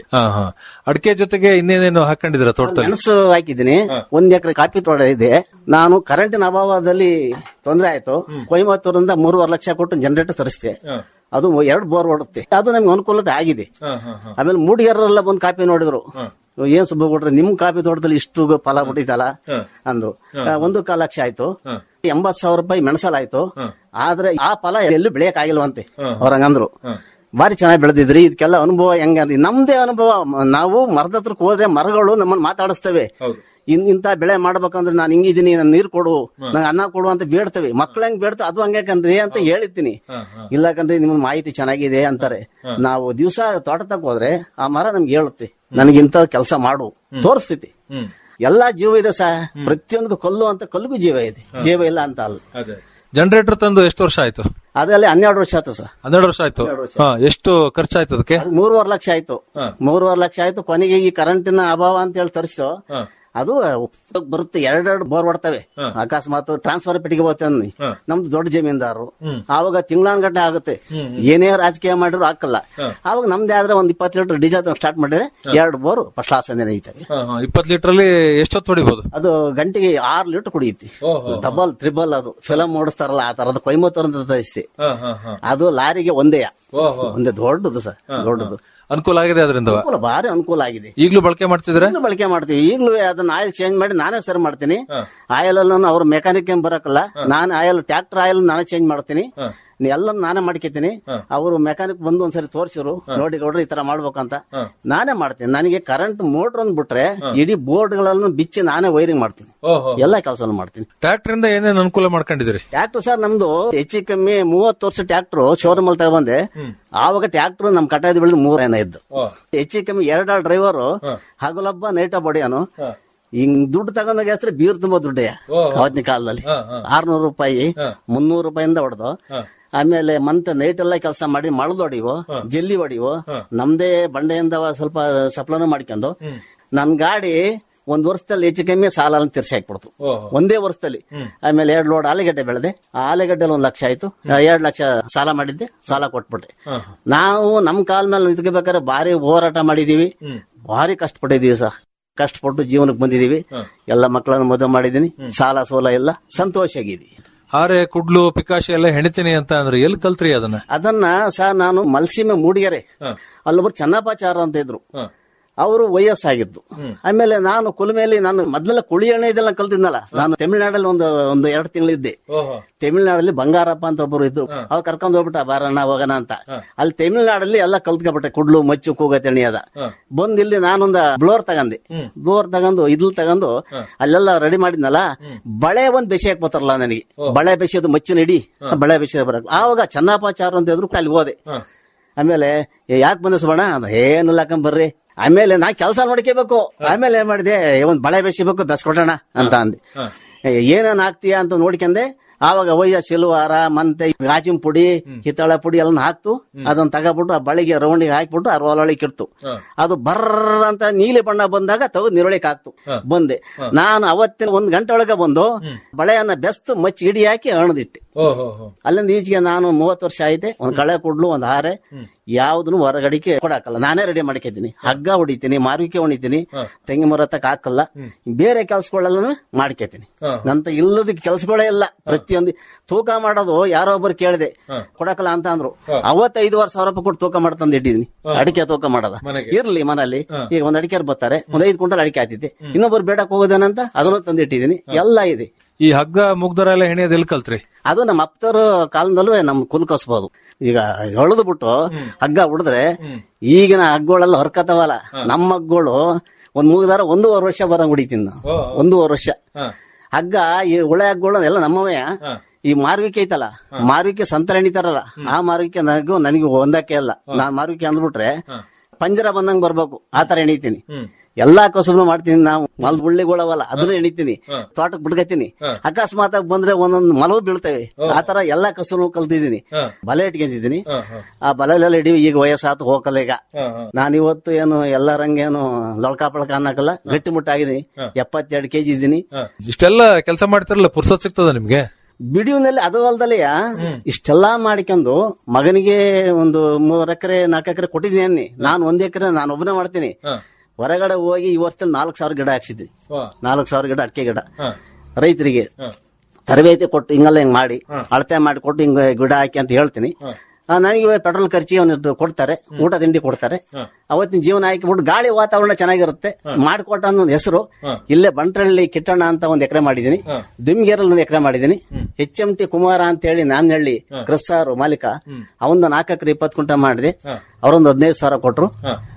ಅಡಿಕೆ ಜೊತೆಗೆ ಇನ್ನೇನೇನು ಹಾಕೊಂಡಿದ್ದೀರಾ ತೋಟದಲ್ಲಿ ಮೆಣಸು ಹಾಕಿದ್ದೀನಿ ಒಂದ್ ಎಕರೆ ಕಾಫಿ ತೋಟ ಇದೆ ನಾನು ಕರೆಂಟಿನ ಅಭಾವದಲ್ಲಿ ತೊಂದರೆ ಆಯ್ತು ಕೊಯಮತ್ತೂರಿಂದ ಮೂರುವರೆ ಲಕ್ಷ ಕೊಟ್ಟು ಜನರೇಟರ್ ತರಿಸಿದೆ ಅದು ಎರಡು ಬೋರ್ ಓಡುತ್ತೆ ಅದು ನಮ್ಗೆ ಅನುಕೂಲತೆ ಆಗಿದೆ ಆಮೇಲೆ ಮೂಡಿಗೆರೆಲ್ಲ ಬಂದು ಕಾಪಿ ನೋಡಿದ್ರು ಏನ್ ಸುಬ್ಬ ಕೊಟ್ರೆ ನಿಮ್ ಕಾಫಿ ತೋಟದಲ್ಲಿ ಇಷ್ಟು ಫಲ ಬಿಟ್ಟಿತ್ತಲ್ಲ ಅಂದ್ರು ಆ, ಒಂದು ಕಾಲ ಲಕ್ಷ ಆಯ್ತು ಎಂಬತ್ ಸಾವಿರ ರೂಪಾಯಿ ಮೆಣಸಲಾಯ್ತು ಆದ್ರೆ ಆ ಫಲ ಎಲ್ಲೂ ಬೆಳೆಯಕ್ ಆಗಿಲ್ವಂತೆ ಅವ್ರಂಗಂದ್ರು ಬಾರಿ ಚೆನ್ನಾಗಿ ಬೆಳೆದಿದ್ರಿ ಇದಕ್ಕೆಲ್ಲ ಅನುಭವ ಹೆಂಗಂದ್ರಿ ನಮ್ದೇ ಅನುಭವ ಮ- ನಾವು ಮರದ ಹತ್ರಕ್ಕೆ ಹೋದ್ರೆ ಮರಗಳು ನಮ್ಮನ್ನ ಮಾತಾಡಿಸ್ತವೆ ಇನ್ ಇಂತ ಬೆಳೆ ಮಾಡ್ಬೇಕಂದ್ರೆ ನಾನು ಹಿಂಗಿದ್ದೀನಿ ನನ್ ನೀರ್ ಕೊಡು ನಂಗೆ ಅನ್ನ ಕೊಡು ಅಂತ ಬೇಡ್ತೇವೆ ಮಕ್ಳು ಹೆಂಗ್ ಬೇಡ್ತಾವ ಅದು ಹಂಗೆ ಕಣ್ರಿ ಅಂತ ಹೇಳಿರ್ತೀನಿ ಇಲ್ಲ ಕಣ್ರಿ ನಿಮ್ ಮಾಹಿತಿ ಚೆನ್ನಾಗಿದೆ ಅಂತಾರೆ ನಾವು ದಿವಸ ತೋಟ ತಕ್ಕ ಹೋದ್ರೆ ಆ ಮರ ನಮ್ಗೆ ಹೇಳುತ್ತೆ ನನಗಿಂತ ಕೆಲಸ ಮಾಡು ತೋರಿಸ್ತೈತಿ ಎಲ್ಲಾ ಜೀವ ಇದೆ ಸಹ ಪ್ರತಿಯೊಂದು ಕಲ್ಲು ಅಂತ ಕಲ್ಲಿಗೂ ಜೀವ ಇದೆ ಜೀವ ಇಲ್ಲ ಅಂತ ಅಲ್ಲ ಜನರೇಟರ್ ತಂದು ಎಷ್ಟು ವರ್ಷ ಆಯ್ತು ಅದ್ರಲ್ಲಿ ಹನ್ನೆರಡು ವರ್ಷ ಆಯ್ತು ಸರ್ ಹನ್ನೆರಡು ವರ್ಷ ಆಯ್ತು ಹಾ ಎಷ್ಟು ಖರ್ಚಾಯ್ತು ಅದಕ್ಕೆ ಅದು ಮೂರುವರೆ ಲಕ್ಷ ಆಯ್ತು ಮೂರುವರೆ ಲಕ್ಷ ಆಯ್ತು ಕೊನೆಗೆ ಈ ಕರೆಂಟಿನ ಅಭಾವ ಅಂತ ಹೇಳಿ ತರಿಸ್ತು ಅದು ಉಪಯೋಗ ಬರುತ್ತೆ ಎರಡೆರಡು ಬೋರ್ ಹೊಡ್ತವೆ ಅಕಸ್ಮಾತ್ ಟ್ರಾನ್ಸ್ಫರ್ ಪೆಟ್ಟಿಗೆ ಬರುತ್ತೆ ಅನ್ನಿ ನಮ್ದು ದೊಡ್ಡ ಜಮೀನ್ದಾರರು ಆವಾಗ ತಿಂಗಳಾನ್ಗಟ್ಟೆ ಆಗುತ್ತೆ ಏನೇ ರಾಜಕೀಯ ಮಾಡಿದ್ರು ಹಾಕಲ್ಲ ಆವಾಗ ನಮ್ದೇ ಆದ್ರೆ ಒಂದ್ ಇಪ್ಪತ್ತು ಲೀಟರ್ ಡೀಸೆಲ್ ಸ್ಟಾರ್ಟ್ ಮಾಡಿದ್ರೆ ಎರಡು ಬೋರ್ ಫಸ್ಟ್ ಕ್ಲಾಸ್ ನಡೀತವೆ ಇಪ್ಪತ್ತು ಲೀಟರ್ ಅಲ್ಲಿ ಎಷ್ಟೊತ್ತು ಹೊಡಿಬಹುದು ಅದು ಗಂಟೆಗೆ ಆರು ಲೀಟರ್ ಕುಡಿಯುತ್ತೆ ಡಬಲ್ ತ್ರಿಬಲ್ ಅದು ಫಿಲಂ ಓಡಿಸ್ತಾರಲ್ಲ ಆ ತರದ ಕೊಯಮತ್ತೂರ್ ಅಂತ ತರಿಸ್ತಿ ಅದು ಲಾರಿಗೆ ಒಂದೇ ಒಂದೇ ದೊಡ್ಡದು ಸರ್ ದೊಡ್ಡದು ಅನುಕೂಲ ಆಗಿದೆ ಅದರಿಂದ ಅನುಕೂಲ ಭಾರಿ ಅನುಕೂಲ ಆಗಿದೆ ಈಗ್ಲೂ ಬಳಕೆ ಮಾಡ್ತಿದ್ರೆ ಈಗ್ಲೂ ಬಳಕೆ ಮಾಡ್ತೀವಿ ಈಗಲೂ ಅದನ್ನ ಆಯಿಲ್ ಚೇಂಜ್ ಮಾಡಿ ನಾನೇ ಸರಿ ಮಾಡ್ತೀನಿ ಆಯಿಲ್ ಅಲ್ಲ ಅವ್ರ ಮೆಕ್ಯಾನಿಕ್ ಏನ್ ಬರಕಲ್ಲ ನಾನು ಆಯಿಲ್ ಟ್ರಾಕ್ಟರ್ ಆಯಿಲ್ ನಾನೇ ಚೇಂಜ್ ಮಾಡ್ತೀನಿ ಎಲ್ಲ ನಾನೇ ಮಾಡ್ಕೊತೀನಿ ಅವರು ಮೆಕ್ಯಾನಿಕ್ ಬಂದು ಒಂದ್ಸರಿ ತೋರ್ಸಿರು ನೋಡಿ ಗೌಡ್ರು ಈ ತರ ಮಾಡ್ಬೇಕಂತ ನಾನೇ ಮಾಡ್ತೀನಿ ನನಗೆ ಕರೆಂಟ್ ಮೋಟರ್ ಒಂದ್ ಬಿಟ್ರೆ ಇಡೀ ಬೋರ್ಡ್ ಗಳನ್ನು ಬಿಚ್ಚಿ ನಾನೇ ವೈರಿಂಗ್ ಮಾಡ್ತೀನಿ ಎಲ್ಲಾ ಕೆಲಸ ಮಾಡ್ತೀನಿ ಟ್ರ್ಯಾಕ್ಟರ್ ಇಂದ ಏನೇನು ಅನುಕೂಲ ಮಾಡ್ಕೊಂಡಿದ್ದೀರಿ ಟ್ರ್ಯಾಕ್ಟರ್ ಸರ್ ನಮ್ದು ಹೆಚ್ಚು ಕಮ್ಮಿ ಮೂವತ್ತು ವರ್ಷ ಟ್ರ್ಯಾಕ್ಟರ್ ಶೋರೂಮ್ ಅಲ್ಲಿ ತಗೊಂಡೆ ಆವಾಗ ಟ್ರ್ಯಾಕ್ಟರ್ ನಮ್ ಕಟಾಯ್ದ ಬೆಳೆದು ಮೂರ್ ಏನ ಇದ್ದು ಹೆಚ್ಚು ಕಮ್ಮಿ ಎರಡ ಡ್ರೈವರ್ ಹಗಲೊಬ್ಬ ನೈಟ ಬಡಿಯಾನು ಹಿಂಗ್ ದುಡ್ಡು ತಗೊಂಡಾಗ ಹೆಸರು ಬೀರ್ ತುಂಬಾ ದುಡ್ಡೇ ಅವತ್ತಿನ ಕಾಲದಲ್ಲಿ ಆರ್ನೂರು ರೂಪಾಯಿ ಮುನ್ನೂರು ರೂಪಾಯಿಂದ ಹೊಡೆದು ಆಮೇಲೆ ಮಂತ್ ನೈಟ್ ಎಲ್ಲ ಕೆಲಸ ಮಾಡಿ ಮಳದ್ ಹೊಡಿವು ಜಲ್ಲಿ ಹೊಡಿವು ನಮ್ದೇ ಬಂಡೆಯಿಂದ ಸ್ವಲ್ಪ ಸಪ್ಲನು ಮಾಡ್ಕೊಂಡು ನನ್ ಗಾಡಿ ಒಂದ್ ವರ್ಷದಲ್ಲಿ ಹೆಚ್ಚು ಕಮ್ಮಿ ಸಾಲ ತೀರ್ಸಿ ಹಾಕ್ಬಿಡ್ತು ಒಂದೇ ವರ್ಷದಲ್ಲಿ ಆಮೇಲೆ ಎರಡ್ ಲೋಡ್ ಆಲೂಗಡ್ಡೆ ಬೆಳೆದೆ ಆ ಆಲೂಗಡ್ಡೆಲಿ ಒಂದ್ ಲಕ್ಷ ಆಯ್ತು ಎರಡ್ ಲಕ್ಷ ಸಾಲ ಮಾಡಿದ್ದೆ ಸಾಲ ಕೊಟ್ಬಿಟ್ಟೆ ನಾವು ನಮ್ ಕಾಲ್ ಮೇಲೆ ನಿಂತ್ಕೋಬೇಕಾದ್ರೆ ಭಾರಿ ಹೋರಾಟ ಮಾಡಿದೀವಿ ಭಾರಿ ಕಷ್ಟಪಟ್ಟಿದೀವಿ ಸರ್ ಕಷ್ಟಪಟ್ಟು ಜೀವನಕ್ಕೆ ಬಂದಿದೀವಿ ಎಲ್ಲ ಮಕ್ಕಳನ್ನ ಮದುವೆ ಮಾಡಿದೀನಿ ಸಾಲ ಸೋಲ ಎಲ್ಲ ಸಂತೋಷ ಆಗಿದೀವಿ ಹಾರೆ ಕುಡ್ಲು ಪಿಕಾಶಿ ಎಲ್ಲ ಹೆಣಿತೀನಿ ಅಂತ ಅಂದ್ರೆ ಎಲ್ಲಿ ಕಲ್ತ್ರಿ ಅದನ್ನ ಅದನ್ನ ಸಹ ನಾನು ಮಲ್ಸಿಮೆ ಮೂಡಿಗೆರೆ ಅಲ್ಲೊಬ್ರು ಚನ್ನಪಾಚಾರ ಅಂತ ಇದ್ರು ಅವರು ವಯಸ್ಸಾಗಿದ್ದು ಆಮೇಲೆ ನಾನು ಕುಲುಮೆಯಲ್ಲಿ ನಾನು ಮೊದಲೆಲ್ಲ ಕುಳಿ ಎಣ್ಣೆ ಇದೆಲ್ಲ ಕಲ್ತಿದ್ನಲ್ಲ ನಾನು ತಮಿಳ್ನಾಡಲ್ಲಿ ಒಂದು ಒಂದು ಎರಡು ತಿಂಗಳಿದ್ದೆ ತಮಿಳ್ನಾಡಲ್ಲಿ ಬಂಗಾರಪ್ಪ ಅಂತ ಒಬ್ಬರು ಇದ್ರು ಅವ್ರು ಕರ್ಕೊಂಡ್ ಹೋಗ್ಬಿಟ್ಟ ಬಾರಣ್ಣ ಹೋಗೋಣ ಅಂತ ಅಲ್ಲಿ ತಮಿಳ್ನಾಡಲ್ಲಿ ಎಲ್ಲ ಕಲ್ತ್ಕೊಬಿಟ್ಟೆ ಕುಡ್ಲು ಮಚ್ಚು ಕೂಗ ತೆಣಿಯದ ಬಂದ್ ಇಲ್ಲಿ ನಾನೊಂದ ಬ್ಲೋರ್ ತಗಂದೆ ಬ್ಲೋರ್ ತಗೊಂಡು ಇದ್ಲು ತಗೊಂಡು ಅಲ್ಲೆಲ್ಲ ರೆಡಿ ಮಾಡಿದ್ನಲ್ಲ ಬಳೆ ಒಂದ್ ಬೆಸೆಯಕ್ ಬರ್ತಾರಲ್ಲ ನನಗೆ ಬಳೆ ಬೆಸೆಯೋದು ಮಚ್ಚಿನ ಇಡಿ ಬಳೆ ಬೆಸೆಯೋದು ಬರಕ್ ಆವಾಗ ಚನ್ನಪ್ಪಾಚಾರ ಅಂತ ಇದ್ರು ಅಲ್ಲಿ ಹೋದೆ ಆಮೇಲೆ ಯಾಕೆ ಬಂದ ಸುಬಣ್ಣ ಅಂದ, ಏನಿಲ್ಲ ಅಕ್ಕಂದ್ ಬರ್ರಿ ಆಮೇಲೆ ನಾ ಕೆಲಸ ನೋಡ್ಕೋಬೇಕು ಆಮೇಲೆ ಏನ್ ಮಾಡಿದೆ ಒಂದ್ ಬಳೆ ಬೆಸಿಬೇಕು ಬೆಸ್ಕೊಟ್ಟಣ ಅಂತ ಅಂದೆ ಏನೇನ್ ಹಾಕ್ತೀಯ ಅಂತ ನೋಡ್ಕೊಂಡೆ ಆವಾಗ ಒಯ್ಯ ಸಿಲ್ವಾರ ಮಂತೆ ಗಾಜಿನ ಪುಡಿ ಹಿತ್ತಾಳೆ ಪುಡಿ ಎಲ್ಲ ಹಾಕ್ತು ಅದನ್ನ ತಗೋಬಿಟ್ಟು ಆ ಬಳಿಗೆ ರೌಂಡಿಗೆ ಹಾಕ್ಬಿಟ್ಟು ಆ ಒಳೊಳಗೆ ಇಡ್ತು ಅದು ಬರ್ರ ಅಂತ ನೀಲಿ ಬಣ್ಣ ಬಂದಾಗ ತೆಗೆದು ನೀರೊಳಗೆ ಹಾಕ್ತು ಬಂದೆ ನಾನು ಅವತ್ತಿನ ಒಂದ್ ಗಂಟೆ ಒಳಗೆ ಬಂದು ಬಳೆಯನ್ನ ಬೆಸ್ತು ಮಚ್ಚಿ ಇಡಿ ಹಾಕಿ ಅಣದಿಟ್ಟೆ ಅಲ್ಲಿಂದ ಈಚೆಗೆ ನಾನು ಮೂವತ್ತು ವರ್ಷ ಆಯ್ತೆ ಒಂದ್ ಕಳೆ ಕುಡ್ಲು ಒಂದ್ ಹಾರೆ ಯಾವ್ದನ್ನು ಹೊರಗಡಿಕೆ ಕೊಡಾಕಲ್ಲ ನಾನೇ ರೆಡಿ ಮಾಡ್ಕೊತೀನಿ ಹಗ್ಗ ಹೊಡಿತೀನಿ ಮಾರುವಿಕೆ ಹೊಡಿತೀನಿ ತೆಂಗಿ ಮರ ತಕ್ಕ ಹಾಕಲ್ಲ ಬೇರೆ ಕೆಲ್ಸಗಳೆಲ್ಲ ಮಾಡ್ಕೊತೀನಿ ನಂತ ಇಲ್ಲದ ಕೆಲ್ಸಗಳೇ ಇಲ್ಲ ಪ್ರತಿಯೊಂದು ತೂಕ ಮಾಡೋದು ಯಾರೋ ಒಬ್ಬರು ಕೇಳಿದೆ ಕೊಡಕಲ್ಲ ಅಂತ ಅಂದ್ರು ಅವತ್ತು ಐದುವರೆ ಸಾವಿರ ರೂಪಾಯಿ ಕೊಟ್ಟು ತೂಕ ಮಾಡಿ ತಂದು ಇಟ್ಟಿದ್ದೀನಿ ಅಡಿಕೆ ತೂಕ ಮಾಡೋದ ಇರ್ಲಿ ಮನಲ್ಲಿ ಈಗ ಒಂದ್ ಅಡಿಕೆ ಬರ್ತಾರೆ ಒಂದ್ ಐದು ಕ್ವಿಂಟಲ್ ಅಡಿಕೆ ಆಯ್ತೈತಿ ಇನ್ನೊಬ್ರು ಬೇಡಕ್ ಹೋಗೋದೇನಂತ ಅದನ್ನು ತಂದಿಟ್ಟಿದ್ದೀನಿ ಎಲ್ಲ ಇದೆ ಈ ಹಗ್ಗ ಮುಗ್ದರ ಎಲ್ಲ ಹೆಣೆಯೋದು ಎಲ್ಲಿ ಕಲ್ತ್ರಿ ಅದು ನಮ್ಮ ಅಪ್ತರ ಕಾಲದಲ್ಲೂ ನಮ್ ಕುಲ್ ಕಸ್ಬೋದು ಈಗ ಎಳೆದು ಬಿಟ್ಟು ಹಗ್ಗ ಹೊಡೆದ್ರೆ ಈಗಿನ ಹಗ್ಗಳೆಲ್ಲ ಹೊರ್ಕತಾವಲ್ಲ ನಮ್ಮ ಹಗ್ಗಳು ಒಂದ್ ಮುಗಿದಾರ ಒಂದೂವರೆ ವರ್ಷ ಬರಂಗ್ ಹೊಡಿತೀನಿ ನಾನು ಒಂದೂವರೆ ವರ್ಷ ಹಗ್ಗ ಈ ಉಳೆ ಹಗ್ಗಳು ಎಲ್ಲ ನಮ್ಮವೇ ಈ ಮಾರುವಿಕೆ ಐತಲ್ಲ ಮಾರುವಿಕೆ ಸಂತರ ಎಣಿತಾರಲ್ಲ ಆ ಮಾರುವಿಕೆ ನನಗೂ ನನಗೆ ಒಂದಕ್ಕೆ ಅಲ್ಲ ನಾನ್ ಮಾರುವಿಕೆ ಅಂದ್ಬಿಟ್ರೆ ಪಂಜರ ಬಂದಂಗ್ ಬರ್ಬೇಕು ಆ ತರ ಎಣಿತೀನಿ ಎಲ್ಲಾ ಕಸುಬು ಮಾಡ್ತೀನಿ ನಾವು ಮಲ್ ಬುಳ್ಳಿಗಳವಲ್ಲ ಅದನ್ನ ಎಣಿತೀನಿ ತೋಟಕ್ ಬಿಡ್ಕತೀನಿ ಅಕಸ್ಮಾತ್ ಆಗಿ ಬಂದ್ರೆ ಒಂದೊಂದು ಮಲವು ಬೀಳ್ತೇವೆ ಆ ತರ ಎಲ್ಲಾ ಕಸುಬು ಕಲ್ತಿದ್ದೀನಿ ಬಲೆ ಇಟ್ಕೊಂಡಿದ್ದೀನಿ ಆ ಬಲೆಲೆಲ್ಲ ಹಿಡಿವಿ ಈಗ ವಯಸ್ಸಾತು ಹೋಗಲ್ಲ ಈಗ ನಾನು ಇವತ್ತು ಏನು ಎಲ್ಲರಂಗೇನು ಲೊಳ್ಕ ಪಳ್ಕ ಅನ್ನಕಲ್ಲ ಗಟ್ಟಿ ಮುಟ್ಟಾಗಿದ್ದೀನಿ ಎಪ್ಪತ್ತೆರಡು ಕೆಜಿ ಇದ್ದೀನಿ ಇಷ್ಟೆಲ್ಲ ಕೆಲಸ ಮಾಡ್ತಿರಲ್ಲ ಪುರ್ಸೊತ್ ಸಿಗ್ತದ ನಿಮ್ಗೆ ಬಿಡಿಯೂನಲ್ಲಿ ಅದು ಅಲ್ದಲೆಯ ಇಷ್ಟೆಲ್ಲಾ ಮಾಡ್ಕೊಂಡು ಮಗನಿಗೆ ಒಂದು ಮೂರ್ ಎಕರೆ ನಾಲ್ಕು ಎಕರೆ ಕೊಟ್ಟಿದ್ದೀನಿ ನಾನು ಒಂದ್ ಎಕರೆ ನಾನು ಒಬ್ಬನೇ ಮಾಡ್ತೀನಿ ಹೊರಗಡೆ ಹೋಗಿ ಈ ವರ್ಷದಲ್ಲಿ ನಾಲ್ಕು ಸಾವಿರ ಗಿಡ ಹಾಕ್ಸಿದ್ವಿ ನಾಲ್ಕು ಸಾವಿರ ಗಿಡ ಅಡಿಕೆ ಗಿಡ ರೈತರಿಗೆ ತರಬೇತಿ ಕೊಟ್ಟು ಹಿಂಗೆಲ್ಲ ಹಿಂಗ್ ಮಾಡಿ ಅಳತೆ ಮಾಡಿ ಕೊಟ್ಟು ಹಿಂಗ ಗಿಡ ಹಾಕಿ ಅಂತ ಹೇಳ್ತೀನಿ ಆ, ನನಗೆ ಪೆಟ್ರೋಲ್ ಖರ್ಚಿ ಅವನಿದ್ದು ಕೊಡ್ತಾರೆ ಊಟ ತಿಂಡಿ ಕೊಡ್ತಾರೆ ಅವತ್ತಿನ ಜೀವನ ಹಾಕಿಬಿಟ್ಟು ಗಾಳಿ ವಾತಾವರಣ ಚೆನ್ನಾಗಿರುತ್ತೆ ಮಾಡಿಕೊಟ್ಟ ಅನ್ನೋ ಒಂದು ಹೆಸರು ಇಲ್ಲೇ ಬಂಟ್ರಳ್ಳಿ ಕಿಟ್ಟಣ್ಣ ಅಂತ ಒಂದ್ ಎಕರೆ ಮಾಡಿದೀನಿ ದುಮ್ಗೇರಲ್ಲಿ ಒಂದ್ ಎಕರೆ ಮಾಡಿದೀನಿ ಎಚ್ ಎಂ ಟಿ ಕುಮಾರ ಅಂತ ಹೇಳಿ ನಾನ್ಹಳ್ಳಿ ಕ್ರಿಸ್ಸಾರು ಮಾಲೀಕ ಅವಂದ ನಾಲ್ಕು ಎಕರೆ ಇಪ್ಪತ್ತು ಕುಂಟ ಮಾಡಿದೆ ಅವರೊಂದು ಹದಿನೈದು ಸಾವಿರ ಕೊಟ್ರು